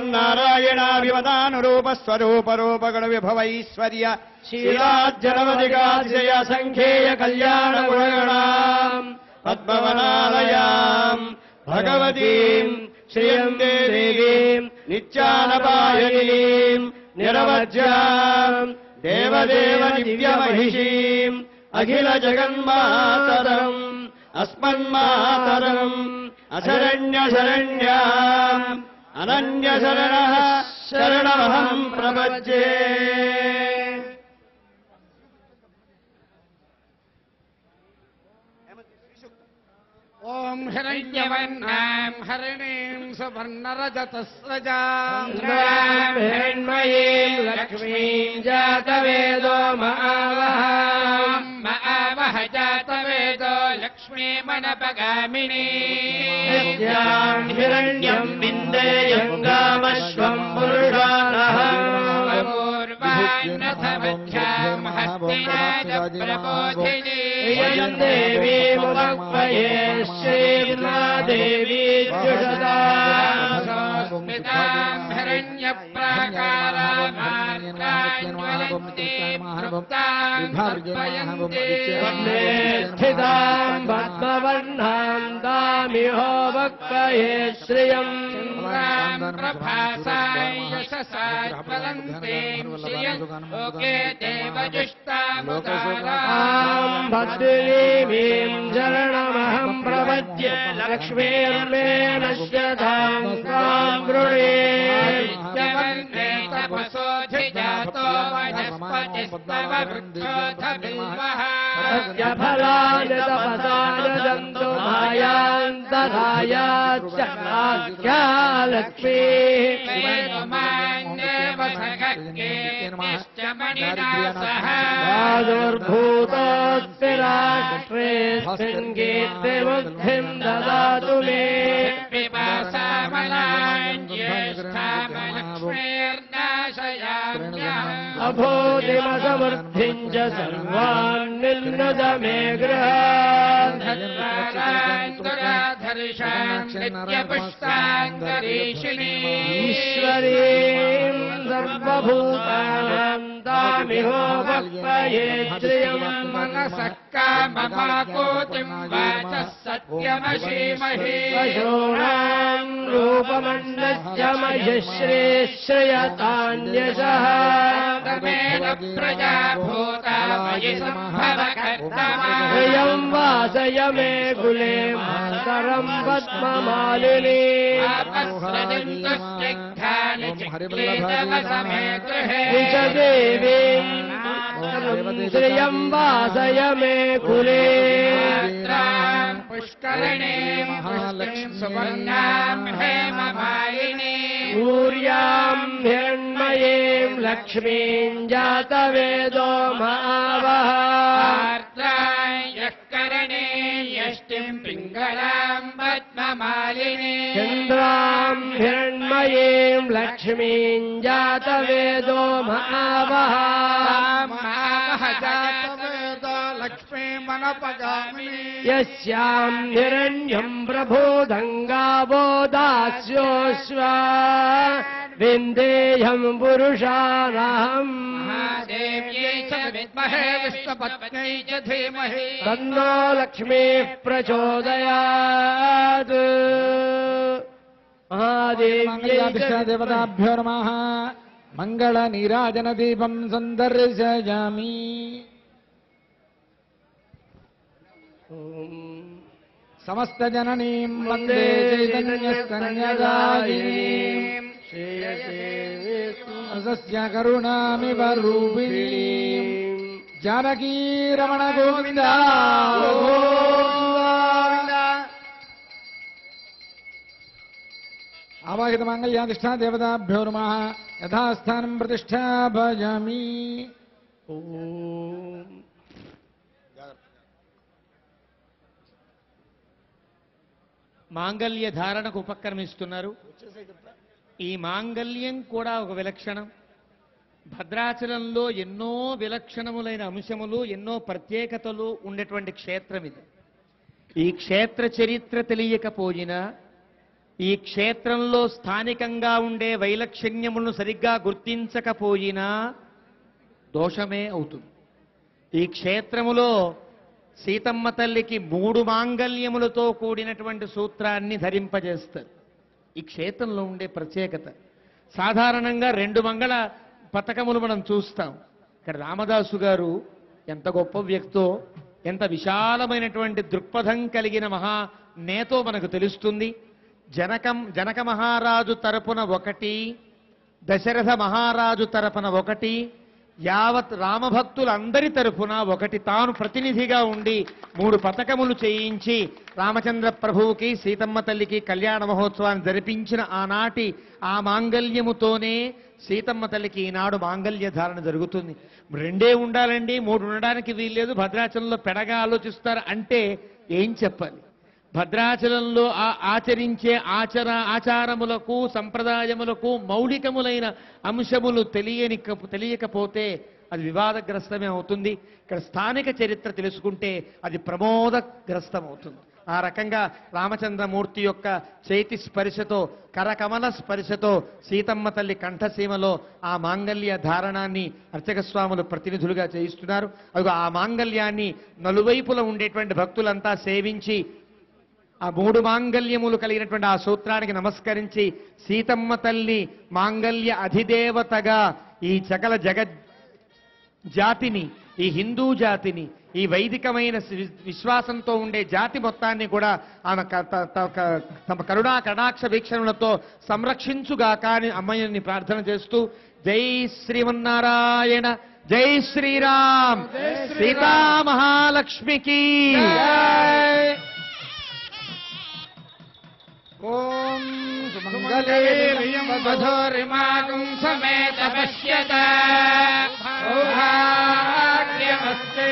भगवन्नारायणाभिवदानुरूपस्वरूपरूपगुणविभवैश्वर्य शीलाज्जनमधिकातिशय सङ्ख्येय कल्याणगुणगणाम् पद्मवनालयाम् भगवतीम् श्रियम् देवीम् नित्यानपायनीम् निरवज्याम् देवदेव दिव्यमहिषीम् अखिल जगन्मातरम् अस्मन्मातरम् अशरण्य शरण्याम् अनन्य शरणः शरणमहम् प्रपद्ये ॐ हिरण्यवर्णाम् हरिणीम् सुवर्णरजतस्रजाम् हिरण्मयीम् लक्ष्मीम् जातवेदो महावहाम् आवह जातवेदो लक्ष्मीमनपगामिनी यस्याम् हिरण्यम् विन्देयम् गामश्वम् पूर्वान्नथमध्याम् हस्तिनादप्रबोधिनी इयम् देवी मुदक्वये श्रीर्नादेवी जुषदा स्मिताम् हिरण्यप्राकारामार्गान्वलन्तीम् स्थिताम् पद्मवर्णाम् दामिहो वक्वये श्रियम् प्रभासाय यशसात्वलन्तीम् श्रियम् लोके देवजुष्टामुदाराम् आम् भद्रीमीम् शरणमहम् प्रपद्य लक्ष्मीर्मे नश्यताम् ताम् गृणे नित्यवन्दे तपसोऽधिजातो वनस्पतिस्तव वृक्षोऽधबिल्वः फलानि तपसानदन्तु मायान्तरायाच्च आख्या लक्ष्मीः वेदमान्येव सगज्ञेश्च मणिना सह प्रादुर्भूतोऽस्ति राष्ट्रेऽस्मिन् कीर्तिमुग्धिम् ददातु मे पिपासामलान्येष्ठामलक्ष्मीर्नाशयाम्यः अभूतिमसमृद्धिम् च सर्वान् निर्नद मे गृहान् नित्यपुष्टाङ्गरीषिणी ईश्वरीम् सर्वभूतानाम् तामिहो वक्पये श्रियम् मनसः काममाकोतिम् वाचः सत्यमशीमहि पशूनाम् रूपमण्डस्य मयश्रेश्रयतान्यशः तमेन प्रजा भूता मयि सम्भवकर्तमा हृयम् वासय मे कुले मातरम् पद्ममालिनी आपस्रजन्तुष्टिग्धानि चिक्लीतवसमे गृहे निज देवीम् श्रियम् वासय मे कुले मात्राम् पुष्करिणीम् पुष्टिम् सुवर्णाम् हेममालिनी सूर्याम् हिरण्मयीम् लक्ष्मीम् जातवेदो मावः आर्द्राम् మాలిని చంద్రాం హిరణ్మయీం లక్ష్మీం జాతవేదో మహావహ జాతవేద లక్ష్మీ మనపగామిని యస్యాం హిరణ్యం ప్రబోధంగావో దాస్యోశ్వ విందేహం పురుషానహం దేవ్యై చ విద్మహే విష్ణుపత్న్యై చ ధీమహి తన్నో లక్ష్మీ ప్రచోదయాత్ మహాదేవ్యై దేవతాభ్యో నమ మంగళ నీరాజన దీపం సందర్శయామి సమస్త జననీం వందే చైతన్యస్తన్యదాయినీం రసస్య కరుణామివ రూపిణీం జానకీ రమణ గోవింద ఆవాహిత మంగళ్యాధిష్ఠా దేవతాభ్యో నమ యథాస్థానం ప్రతిష్టాపయామి మాంగల్య ధారణకు ఉపక్రమిస్తున్నారు ఈ మాంగల్యం కూడా ఒక విలక్షణం భద్రాచలంలో ఎన్నో విలక్షణములైన అంశములు ఎన్నో ప్రత్యేకతలు ఉండేటువంటి క్షేత్రం ఇది ఈ క్షేత్ర చరిత్ర తెలియకపోయినా ఈ క్షేత్రంలో స్థానికంగా ఉండే వైలక్షణ్యములను సరిగ్గా గుర్తించకపోయినా దోషమే అవుతుంది ఈ క్షేత్రములో సీతమ్మ తల్లికి మూడు మాంగల్యములతో కూడినటువంటి సూత్రాన్ని ధరింపజేస్తారు ఈ క్షేత్రంలో ఉండే ప్రత్యేకత సాధారణంగా రెండు మంగళ పథకములు మనం చూస్తాం ఇక్కడ రామదాసు గారు ఎంత గొప్ప వ్యక్తో ఎంత విశాలమైనటువంటి దృక్పథం కలిగిన మహా నేతో మనకు తెలుస్తుంది జనకం జనక మహారాజు తరపున ఒకటి దశరథ మహారాజు తరపున ఒకటి యావత్ రామభక్తులందరి తరపున ఒకటి తాను ప్రతినిధిగా ఉండి మూడు పథకములు చేయించి రామచంద్ర ప్రభువుకి సీతమ్మ తల్లికి కళ్యాణ మహోత్సవాన్ని జరిపించిన ఆనాటి ఆ మాంగల్యముతోనే సీతమ్మ తల్లికి ఈనాడు మాంగల్య ధారణ జరుగుతుంది రెండే ఉండాలండి మూడు ఉండడానికి వీల్లేదు భద్రాచలంలో పెడగా ఆలోచిస్తారు అంటే ఏం చెప్పాలి భద్రాచలంలో ఆ ఆచరించే ఆచర ఆచారములకు సంప్రదాయములకు మౌలికములైన అంశములు తెలియని తెలియకపోతే అది వివాదగ్రస్తమే అవుతుంది ఇక్కడ స్థానిక చరిత్ర తెలుసుకుంటే అది ప్రమోదగ్రస్తం అవుతుంది ఆ రకంగా రామచంద్రమూర్తి యొక్క చేతి స్పర్శతో కరకమల స్పర్శతో సీతమ్మ తల్లి కంఠసీమలో ఆ మాంగల్య ధారణాన్ని అర్చక స్వాములు ప్రతినిధులుగా చేయిస్తున్నారు అదిగో ఆ మాంగల్యాన్ని నలువైపుల ఉండేటువంటి భక్తులంతా సేవించి ఆ మూడు మాంగల్యములు కలిగినటువంటి ఆ సూత్రానికి నమస్కరించి సీతమ్మ తల్లి మాంగల్య అధిదేవతగా ఈ సకల జగత్ జాతిని ఈ హిందూ జాతిని ఈ వైదికమైన వి- విశ్వాసంతో ఉండే జాతి మొత్తాన్ని కూడా ఆమె క- త- త- క- తమ కరుణా కటాక్ష వీక్షణలతో సంరక్షించుగాక అని అమ్మయ్యని ప్రార్థన చేస్తూ జై శ్రీమన్నారాయణ జై శ్రీరామ్ సీతా మహాలక్ష్మికి ఓం సుమంగళే మధురిమాగం సమేత పశ్యత సౌభాగ్యమస్తే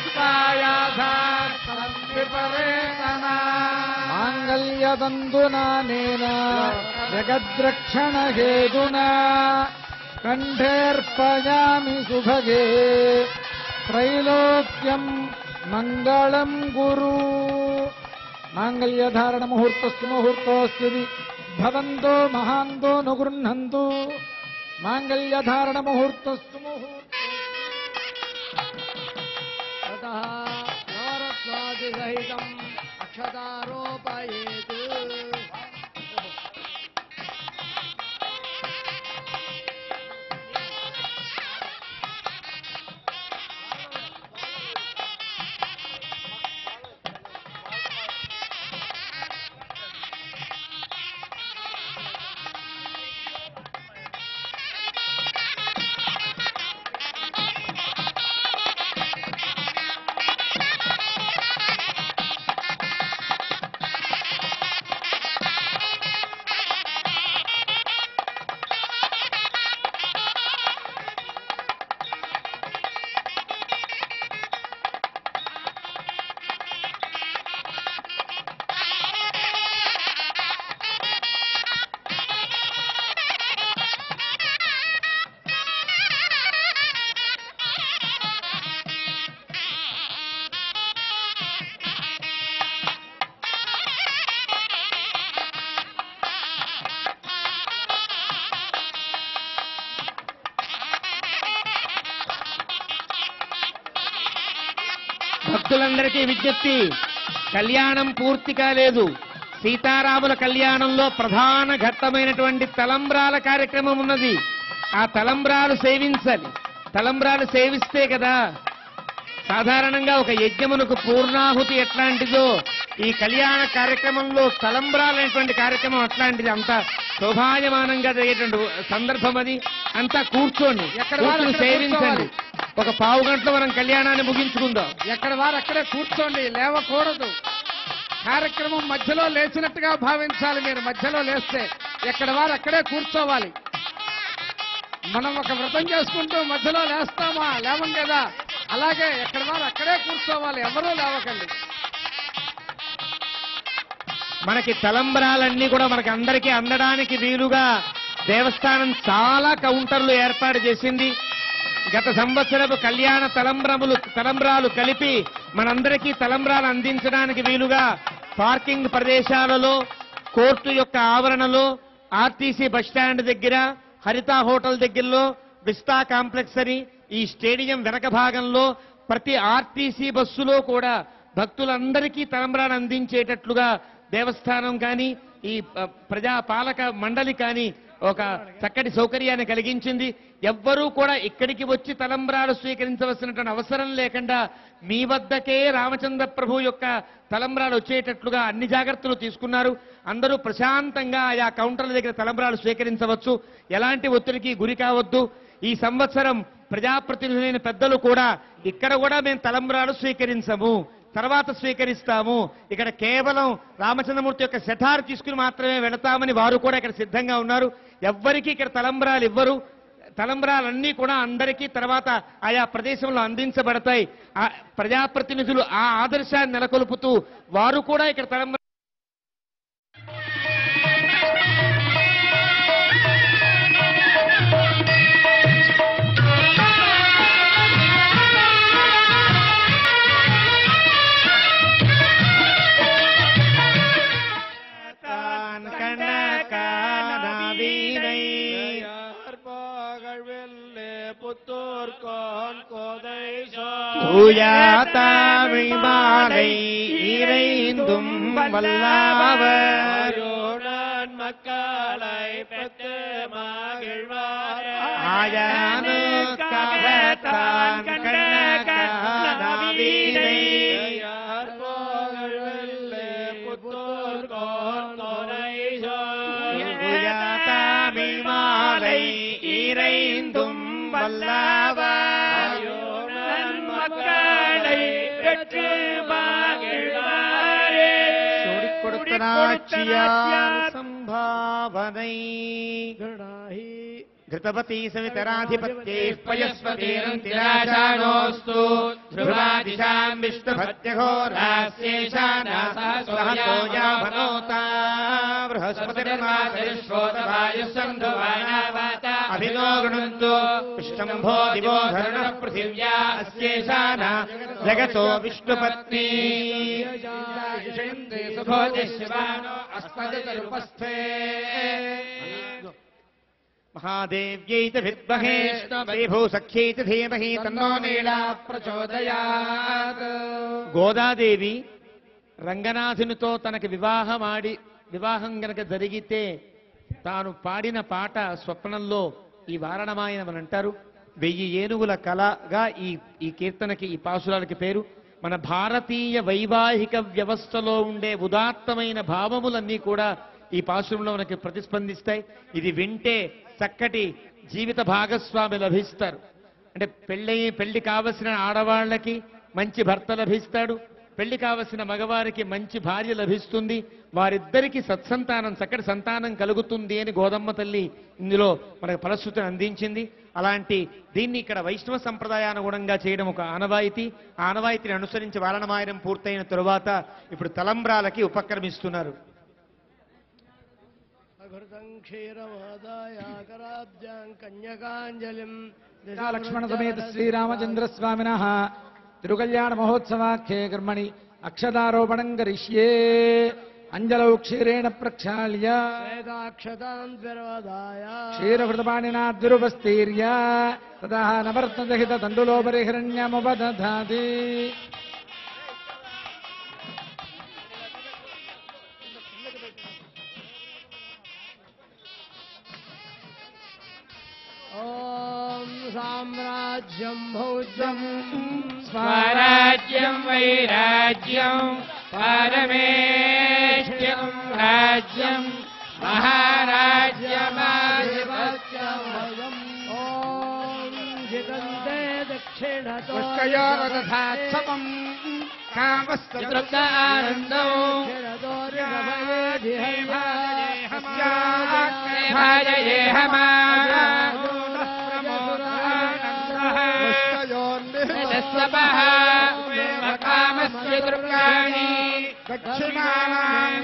మాంగళ్యదందునా నేన జగద్రక్షణ హేతునా కంఠేర్పయామి సుభగే త్రైలోక్యం మంగళం గురు మాంగళ్యధారణ ముహూర్తస్తు ముహూర్తోస్తి భవంతో మహాంతో నుగృహంతు మాంగళ్యధారణ ముహూర్తస్తు ముహూర్త ततः नवरत्नादिसहितम् अक्षतारोपयेत् భక్తులందరికీ విజ్ఞప్తి కళ్యాణం పూర్తి కాలేదు సీతారాముల కళ్యాణంలో ప్రధాన ఘట్టమైనటువంటి తలంబ్రాల కార్యక్రమం ఉన్నది ఆ తలంబ్రాలు సేవించాలి తలంబ్రాలు సేవిస్తే కదా సాధారణంగా ఒక యజ్ఞమునకు పూర్ణాహుతి ఎట్లాంటిదో ఈ కళ్యాణ కార్యక్రమంలో తలంబ్రాలైనటువంటి కార్యక్రమం అట్లాంటిది అంత శోభాయమానంగా జరిగేటువంటి సందర్భం అది అంతా కూర్చోండి ఎక్కడ వాళ్ళు కూర్చొని అక్కడ సేవించండి కూర్చోవాలి. ఒక పావు గంటలో మనం కళ్యాణాన్ని ముగించుకుందాం ఎక్కడ వారు అక్కడే కూర్చోండి లేవకూడదు కార్యక్రమం మధ్యలో లేచినట్టుగా భావించాలి మీరు మధ్యలో లేస్తే ఎక్కడ వారు అక్కడే కూర్చోవాలి మనం ఒక వ్రతం చేసుకుంటూ మధ్యలో లేస్తామా లేవం కదా అలాగే ఎక్కడ వారు అక్కడే కూర్చోవాలి ఎవరూ లేవకండి మనకి తలంబరాలన్నీ కూడా మనకి అందరికీ అందడానికి వీలుగా దేవస్థానం చాలా కౌంటర్లు ఏర్పాటు చేసింది గత సంవత్సరపు కళ్యాణ తలంబ్రములు తలంబ్రాలు కలిపి మనందరికీ తలంబ్రాలు అందించడానికి వీలుగా పార్కింగ్ ప్రదేశాలలో కోర్టు యొక్క ఆవరణలో ఆర్టీసీ బస్టాండ్ దగ్గర హరిత హోటల్ దగ్గరలో విస్తా కాంప్లెక్స్ అని ఈ స్టేడియం వెనక భాగంలో ప్రతి ఆర్టీసీ బస్సులో కూడా భక్తులందరికీ తలంబ్రాలు అందించేటట్లుగా దేవస్థానం కానీ ఈ ప- ప్రజా పాలక మండలి కానీ ఒక చక్కటి సౌకర్యాన్ని కలిగించింది ఎవ్వరూ కూడా ఇక్కడికి వచ్చి తలంబ్రాలు స్వీకరించవలసినటువంటి అవసరం లేకుండా మీ వద్దకే రామచంద్ర ప్రభు యొక్క తలంబ్రాలు వచ్చేటట్లుగా అన్ని జాగ్రత్తలు తీసుకున్నారు అందరూ ప్రశాంతంగా ఆయా కౌంటర్ల దగ్గర తలంబ్రాలు స్వీకరించవచ్చు ఎలాంటి ఒత్తిడికి గురి కావద్దు ఈ సంవత్సరం ప్రజాప్రతినిధులైన పెద్దలు కూడా ఇక్కడ కూడా మేము తలంబ్రాలు స్వీకరించము తర్వాత స్వీకరిస్తాము ఇక్కడ కేవలం రామచంద్రమూర్తి యొక్క శఠారు తీసుకుని మాత్రమే వెళతామని వారు కూడా ఇక్కడ సిద్ధంగా ఉన్నారు ఎవ్వరికీ ఇక్కడ తలంబ్రాలు ఇవ్వరు తలంబ్రాలన్నీ కూడా అందరికీ తర్వాత ఆయా ప్రదేశంలో అందించబడతాయి ఆ ప్రజాప్రతినిధులు ఆ ఆదర్శాన్ని నెలకొల్పుతూ వారు కూడా ఇక్కడ తలంబ్రా புத்தூர்கோன் கோதை தூயாத்தாமிழ் மாலை இறைந்தும் வல்லாவர் சோழன் மக்களை பெற்று மகிழ்வார் ஆயானு கவத்தான் கண்ணகீனை தூயாத்தாமிழ் மாலை இறைந்தும் வல்லாவர் மக்களை பெற்று மகிழ்வாரே சூடிக் கொடுத்தனாட்சியார் சம்பாவனை घृतवती सवितराधिपत्यैः पयस्वतीरन्तिराजानोऽस्तु ध्रुवादिशाम् विष्णुभक्त्यघोरास्येषानासहतो यावनोता बृहस्पतिर्मातरिश्वोतवायुसन्धुवानावाता अभिनो गृणन्तु विष्णम्भो दिवो धरुणः पृथिव्या अस्येषाना जगतो विष्णुपत्नी శివానో అస్మదిరుపస్థే महादेव्यै च विद्महे श्रीभूसख्यै च धीमहि तन्नो नीला ప్రచోదయాత్ గోదాదేవి రంగనాథునితో తనకి వివాహమాడి వివాహం గనక జరిగితే తాను పాడిన పాట స్వప్నంలో ఈ వారణమాయనం అని అంటారు వెయ్యి ఏనుగుల కళగా ఈ ఈ కీర్తనకి ఈ పాసురాలకి పేరు మన భారతీయ వైవాహిక వ్యవస్థలో ఉండే ఉదాత్తమైన భావములన్నీ కూడా ఈ పాసురంలో మనకి ప్రతిస్పందిస్తాయి ఇది వింటే చక్కటి జీవిత భాగస్వామి లభిస్తారు అంటే పెళ్ళి పెళ్లి కావలసిన ఆడవాళ్ళకి మంచి భర్త లభిస్తాడు పెళ్లి కావలసిన మగవారికి మంచి భార్య లభిస్తుంది వారిద్దరికి సత్సంతానం చక్కటి సంతానం కలుగుతుంది అని గోదమ్మ తల్లి ఇందులో మనకు ఫలశ్రుతిని అందించింది అలాంటి దీన్ని ఇక్కడ వైష్ణవ సంప్రదాయానుగుణంగా చేయడం ఒక ఆనవాయితీ ఆ ఆనవాయితీని అనుసరించి వారణమాయనం పూర్తయిన తరువాత ఇప్పుడు తలంబ్రాలకి ఉపక్రమిస్తున్నారు అఘృతం క్షీరమాదాయాకరాబ్జాం కన్యకాంజలిం లక్ష్మణ సమేత శ్రీరామచంద్ర స్వామిన తిరుకల్యాణ మహోత్సవాఖ్యే కర్మణి అక్షదారోపణం కరిష్యే అంజలౌ క్షీరేణ ప్రక్షాళ్య వేదాక్షతాం ద్విరవదాయ క్షీరభృతపాణినా ద్విరుపస్తీర్య తదా నవర్తదహిత తండులోపరి హిరణ్యముపదధాతి సామ్రాజ్యం భౌజ్యం స్వరాజ్యం వైరాజ్యం పారమేష్ట్యం రాజ్యం మహారాజ్యమాధిపత్యం ఓం జితంతే దక్షిణతో పుష్కయోరథాత్సవం కామస్తృప్తానందం కామస్య దృగాణి దక్షిణానాం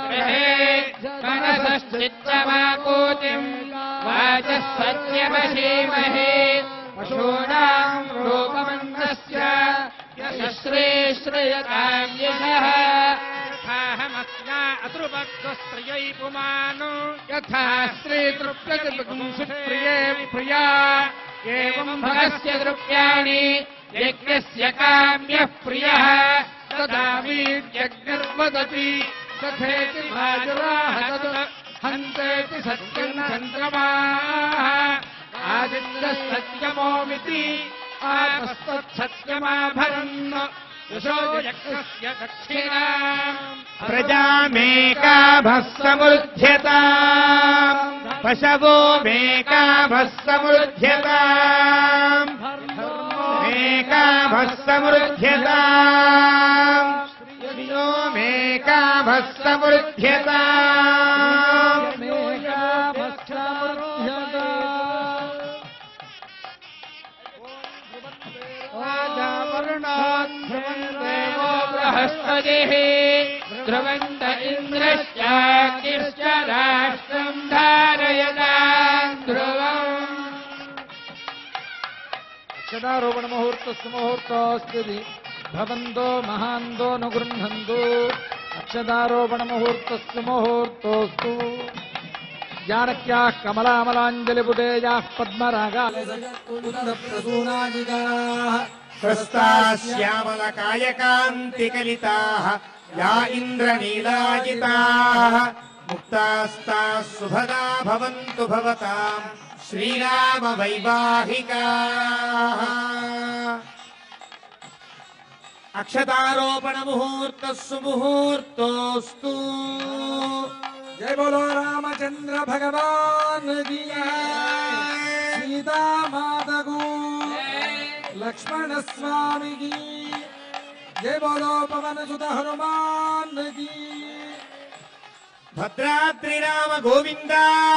మనసశ్చిత్తమాకూతిం వాచः సత్యమశీమహే పశూనాం రూపమన్నస్య యశ్రేశ్రయతాం యశः అతృభక్తస్త్రియై పుమాను యథా స్త్రీ తృప్యతిపుంసుప్రియే ప్రియా ఏవం భగస్య దృప్యాణి యజ్ఞస్య కామ్యః ప్రియः తదా వీర్యగ్నిర్వదతి తథేతి మాజురాः తదు హంతేతి సత్యం చంద్రమాः ఆదిత్యः సత్యమోమితి ఆపస్తత్సత్యమాభరన్ యశో యజ్ఞస్య దక్షిణా ప్రజామేకా భస్సమృధ్యత పశవో మేకా భస్సమృధ్యత మేకా భస్సమృధ్యత మేకా భస్సమృధ్యత దేవో బృహస్పతిः ధ్రువంత ఇంద్రశ్చాగ్నిశ్చ రాష్ట్రం ధారయతాం ధ్రువం అక్షరారోపణ ముహూర్తస్సు ముహూర్తోస్తి భవంతో మహాంతో ను గృహంతు అక్షదారోపణ ముహూర్తస్సు ముహూర్తోస్తు జానక్యా కమలామలాంజలిపుటేజా పద్మరాగా ప్రసూనాజిగా శ్యామలకాయకాంతికలితాः యా ఇంద్రనీలాజితాः ముక్తాస్తాः శుభదా భవంతు భవతాం శ్రీరామ వైవాహికాः అక్షతారోపణ ముహూర్తస్సు ముహూర్తోస్తు జయ బోలో రామచంద్ర భగవాన్ జీ సీతామాతకు లక్ష్మణ స్వామికి జయ బోలో పవన సుత హనుమాన్ జీ భద్రాద్రి రామ గోవింద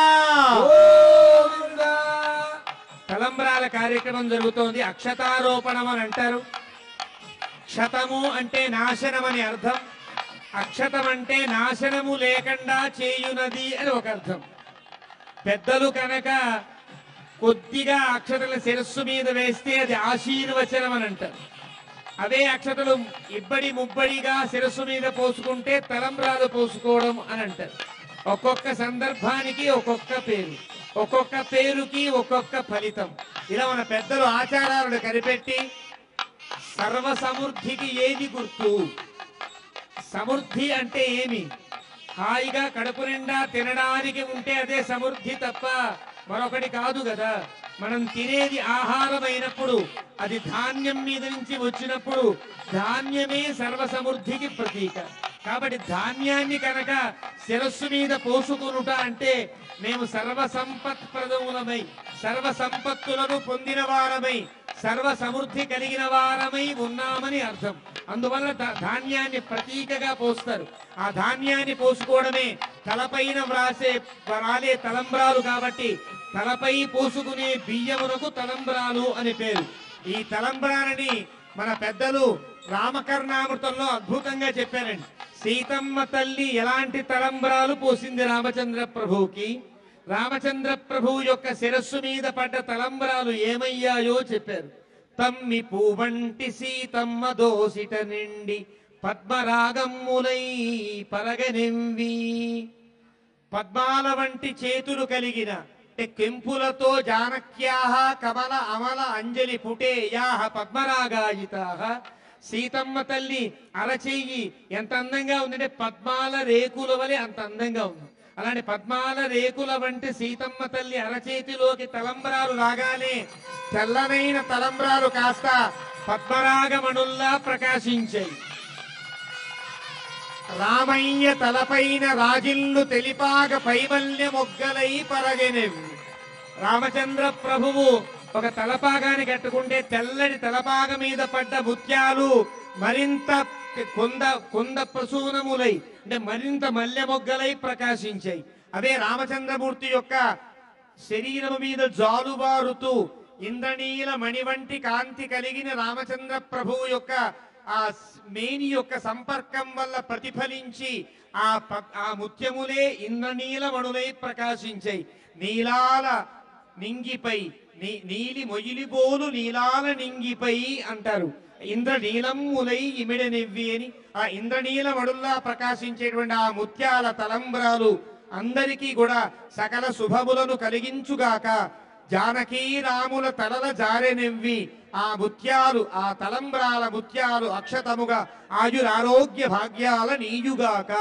గోవింద తలంబ్రాల కార్యక్రమం జరుగుతోంది అక్షతారోపణం అని అంటారు క్షతము అంటే నాశనం అని అర్థం అక్షతం అంటే నాశనము లేకుండా చేయునది అని ఒక అర్థం పెద్దలు కనుక కొద్దిగా అక్షతల శిరస్సు మీద వేస్తే అది ఆశీర్వచనం అని అంటారు అదే అక్షతలు ఇబ్బడి ముబ్బడిగా శిరస్సు మీద పోసుకుంటే తలంబ్రాలు పోసుకోవడం అని అంటారు ఒక్కొక్క సందర్భానికి ఒక్కొక్క పేరు ఒక్కొక్క పేరుకి ఒక్కొక్క ఫలితం ఇలా మన పెద్దలు ఆచారాలను కనిపెట్టి సర్వ సమృద్ధికి ఏది గుర్తు సమృద్ధి అంటే ఏమి హాయిగా కడుపు నిండా తినడానికి ఉంటే అదే సమృద్ధి తప్ప మరొకటి కాదు కదా మనం తినేది ఆహారం అయినప్పుడు అది ధాన్యం మీద నుంచి వచ్చినప్పుడు ధాన్యమే సర్వ సమృద్ధికి ప్రతీక కాబట్టి ధాన్యాన్ని కనుక శిరస్సు మీద పోసుకొనుట అంటే మేము సర్వ సంపత్ ప్రదములమై సర్వ సంపత్తులను పొందిన వారమై సర్వ సమృద్ధి కలిగిన వారమై ఉన్నామని అర్థం అందువల్ల ధా- ధాన్యాన్ని ప్రతీకగా పోస్తారు ఆ ధాన్యాన్ని పోసుకోవడమే తలపైన వ్రాసే రాలే తలంబ్రాలు కాబట్టి తలపై పోసుకునే బియ్యమునకు తలంబ్రాలు అని పేరు ఈ తలంబ్రాలని మన పెద్దలు రామకర్ణామృతంలో అద్భుతంగా చెప్పారండి సీతమ్మ తల్లి ఎలాంటి తలంబ్రాలు పోసింది రామచంద్ర ప్రభువుకి రామచంద్ర ప్రభువు యొక్క శిరస్సు మీద పడ్డ తలంబ్రాలు ఏమయ్యాయో చెప్పారు తమ్మి పువ్వంటి సీతమ్మ దోసిట నిండి పద్మరాగమ్ములై పరగనెంవి పద్మాల వంటి చేతులు కలిగిన అంటే కెంపులతో జానక్యాహ కమల అమల అంజలి పుటేయాహ పద్మరాగాయితాహ సీతమ్మ తల్లి అరచెయ్యి ఎంత అందంగా ఉందంటే పద్మాల రేకుల వలె అంత అందంగా ఉంది అలాంటి పద్మాల రేకుల వంటి సీతమ్మ తల్లి అరచేతిలోకి తలంబరాలు రాగానే తెల్లనైన తలంబరాలు కాస్త పద్మరాగమణుల్లా ప్రకాశించాయి రామయ్య తలపైన రాజిల్లు తెలిపాగ పైవల్య మొగ్గలై పరగెనెవి రామచంద్ర ప్రభువు ఒక తలపాగాని కట్టుకుంటే తెల్లటి తలపాగ మీద పడ్డ ముత్యాలు మరింత కొంద కొంద ప్రసూనములై అంటే మరింత మల్లె మొగ్గలై ప్రకాశించాయి అదే రామచంద్రమూర్తి యొక్క శరీరము మీద జాలుబారుతూ ఇంద్రనీల మణి వంటి కాంతి కలిగిన రామచంద్ర ప్రభువు యొక్క ఆ స్- మేని యొక్క సంపర్కం వల్ల ప్రతిఫలించి ఆ ప- ఆ ముత్యములే ఇంద్రనీల మణులై ప్రకాశించాయి నీలాల నింగిపై నీ నీలి మొయిలిబోలు నీలాల నింగిపై అంటారు ఇంద్రనీలమ్ములై ఇమిడనివ్వి అని ఆ ఇంద్రనీల మడుల్లా ప్రకాశించేటువంటి ఆ ముత్యాల తలంబ్రాలు అందరికీ కూడా సకల శుభములను కలిగించుగాక జానకీ రాముల తలల జారెనివ్వి ఆ ముత్యాలు ఆ తలంబ్రాల ముత్యాలు అక్షతముగా ఆయురారోగ్య భాగ్యాల నీయుగాక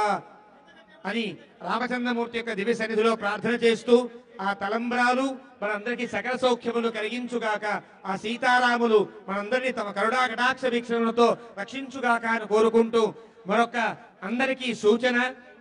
అని రామచంద్రమూర్తి యొక్క దివ్య సన్నిధిలో ప్రార్థన చేస్తూ ఆ తలంబ్రాలు మనందరికీ సకల సౌఖ్యములు కలిగించుగాక ఆ సీతారాములు మనందరినీ తమ కరుణా కటాక్ష వీక్షణలతో రక్షించుగాక అని కోరుకుంటూ మరొక అందరికీ సూచన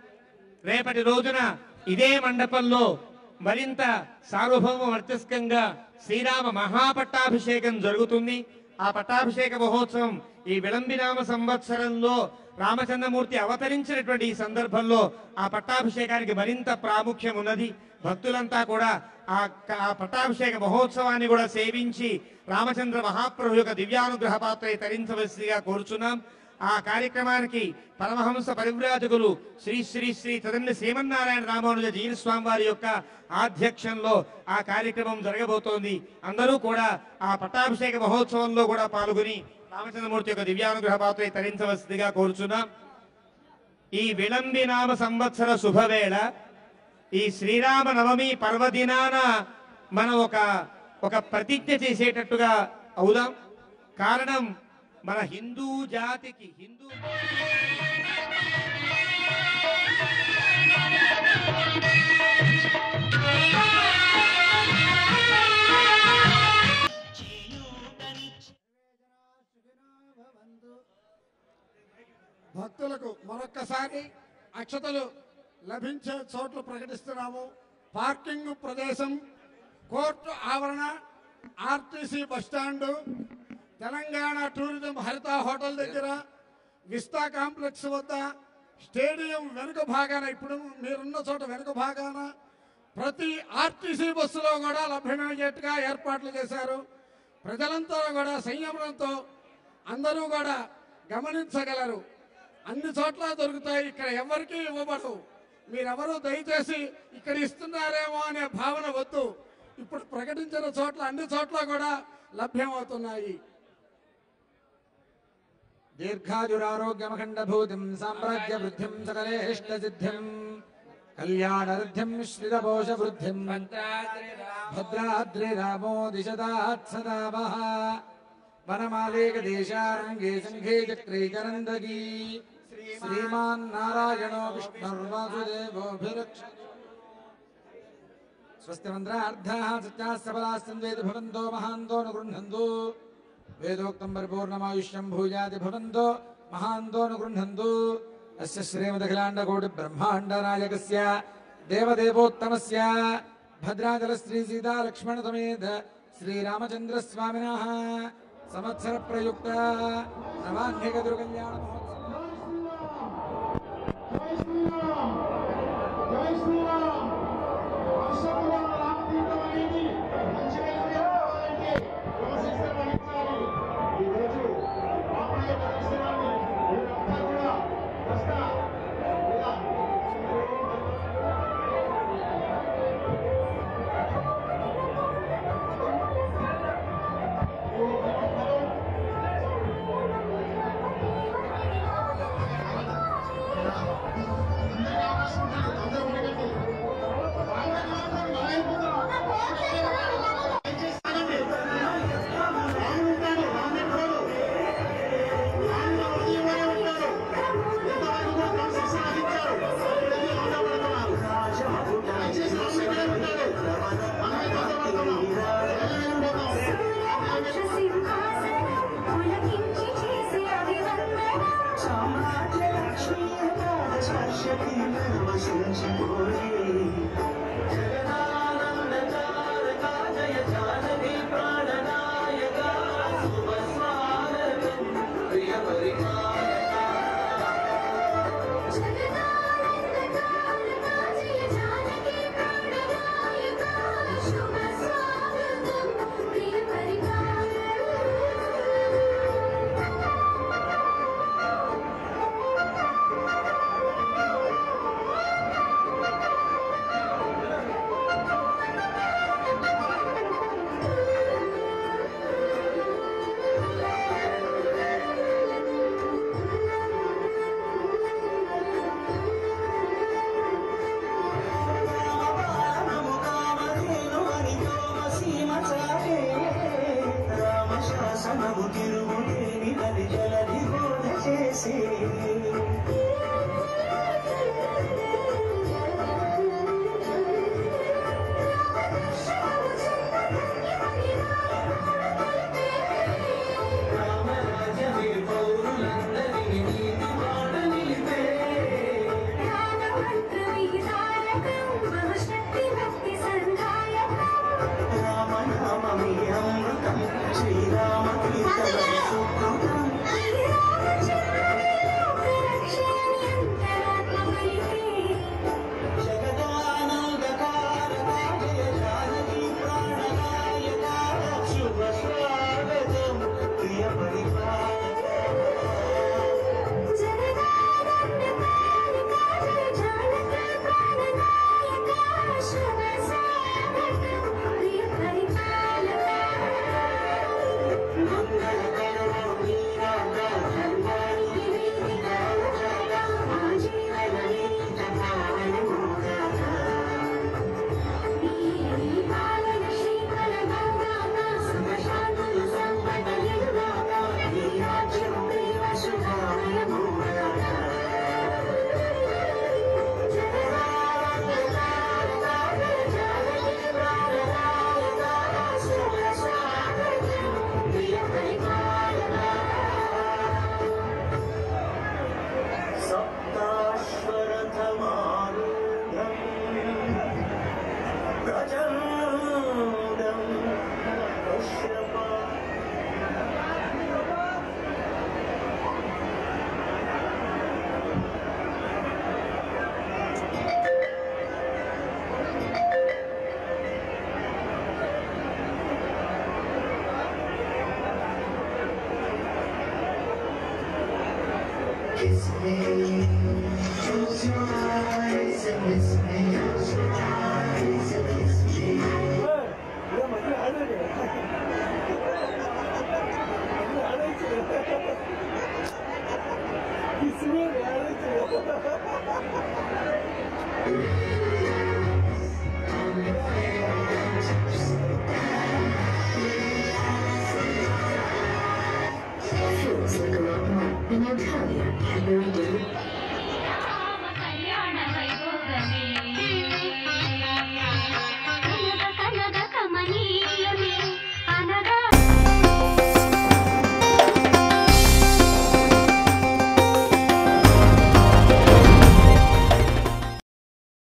రేపటి రోజున ఇదే మండపంలో మరింత సార్వభౌమ వర్చస్కంగా శ్రీరామ మహాపట్టాభిషేకం జరుగుతుంది ఆ పట్టాభిషేక మహోత్సవం ఈ విళంబినామ సంవత్సరంలో రామచంద్రమూర్తి అవతరించినటువంటి ఈ సందర్భంలో ఆ పట్టాభిషేకానికి మరింత ప్రాముఖ్యం ఉన్నది భక్తులంతా కూడా ఆ క- ఆ పట్టాభిషేక మహోత్సవాన్ని కూడా సేవించి రామచంద్ర మహాప్రభు యొక్క దివ్యానుగ్రహ పాత్ర తరించవలసిగా కోరుచున్నాం ఆ కార్యక్రమానికి పరమహంస పరివ్రాజకులు శ్రీ శ్రీ శ్రీ తదండి శ్రీమన్నారాయణ రామానుజ జీన స్వామి వారి యొక్క ఆధ్యక్షంలో ఆ కార్యక్రమం జరగబోతోంది అందరూ కూడా ఆ పట్టాభిషేక మహోత్సవంలో కూడా పాల్గొని రామచంద్రమూర్తి యొక్క దివ్యానుగ్రహ పాత్ర తరించవలసిందిగా కోరుచున్నాం ఈ విళంబి నామ సంవత్సర శుభవేళ ఈ శ్రీరామ నవమి పర్వదినాన మనం ఒక ఒక ప్రతిజ్ఞ చేసేటట్టుగా అవుదాం కారణం మన హిందూ జాతికి హిందూ భక్తులకు మరొక్కసారి అక్షతలు లభించే చోట్లు ప్రకటిస్తున్నాము పార్కింగ్ ప్రదేశం కోర్టు ఆవరణ RTC bus stand Telangana tourism Haritha hotel దగ్గర విస్తా కాంప్లెక్స్ వద్ద స్టేడియం వెనుక భాగాన ఇప్పుడు మీరున్న చోట వెనుక భాగాన ప్రతి ఆర్టీసీ బస్సులో కూడా లభ్యమయ్యేట్టుగా ఏర్పాట్లు చేశారు ప్రజలంతా కూడా సంయమనంతో అందరూ కూడా గమనించగలరు అన్ని చోట్ల దొరుకుతాయి ఇక్కడ ఎవరికీ ఇవ్వబడవు మీరెవరూ దయచేసి ఇక్కడ ఇస్తున్నారేమో అనే భావన వద్దు ఇప్పుడు ప్రకటించిన చోట్ల అన్ని చోట్ల కూడా లభ్యమవుతున్నాయి దీర్ఘాయురారోగ్యమఖండభూతిం సామ్రాజ్య వృద్ధిం సకలేష్ట సిద్ధిం కళ్యాణరుద్ధిం శ్రీరభోష వృద్ధిం భద్రాద్రి రామో దిశదాత్ సదా వః వనమాలేక దేశారంగే సంఘే చక్రే చరందగీ శ్రీమాన్ నారాయణో విష్ణుర్వాసుదేవోభిరక్ష స్వస్తి మంత్రార్థాः సత్యాः సఫలాः సంవేది భవంతో మహాంతో ను గృహ్ణन्तు వేదోక్తం పరిపూర్ణమాయుష్యం భూయాది భవంతో మహాంతో ను గృహ్ణन्तు అస్య శ్రీమదఖిలాండకోటి బ్రహ్మాండ నాయకస్య దేవదేవోత్తమస్య భద్రాచల శ్రీ సీతా లక్ష్మణ సమేత శ్రీరామచంద్ర స్వామినః సంవత్సర ప్రయుక్త నవాన్యక దుర్కల్యాణ మహోత్సవ Thank Kiss me, close your eyes and kiss me, close your eyes and kiss me. Feels like a lot more than I'll tell you.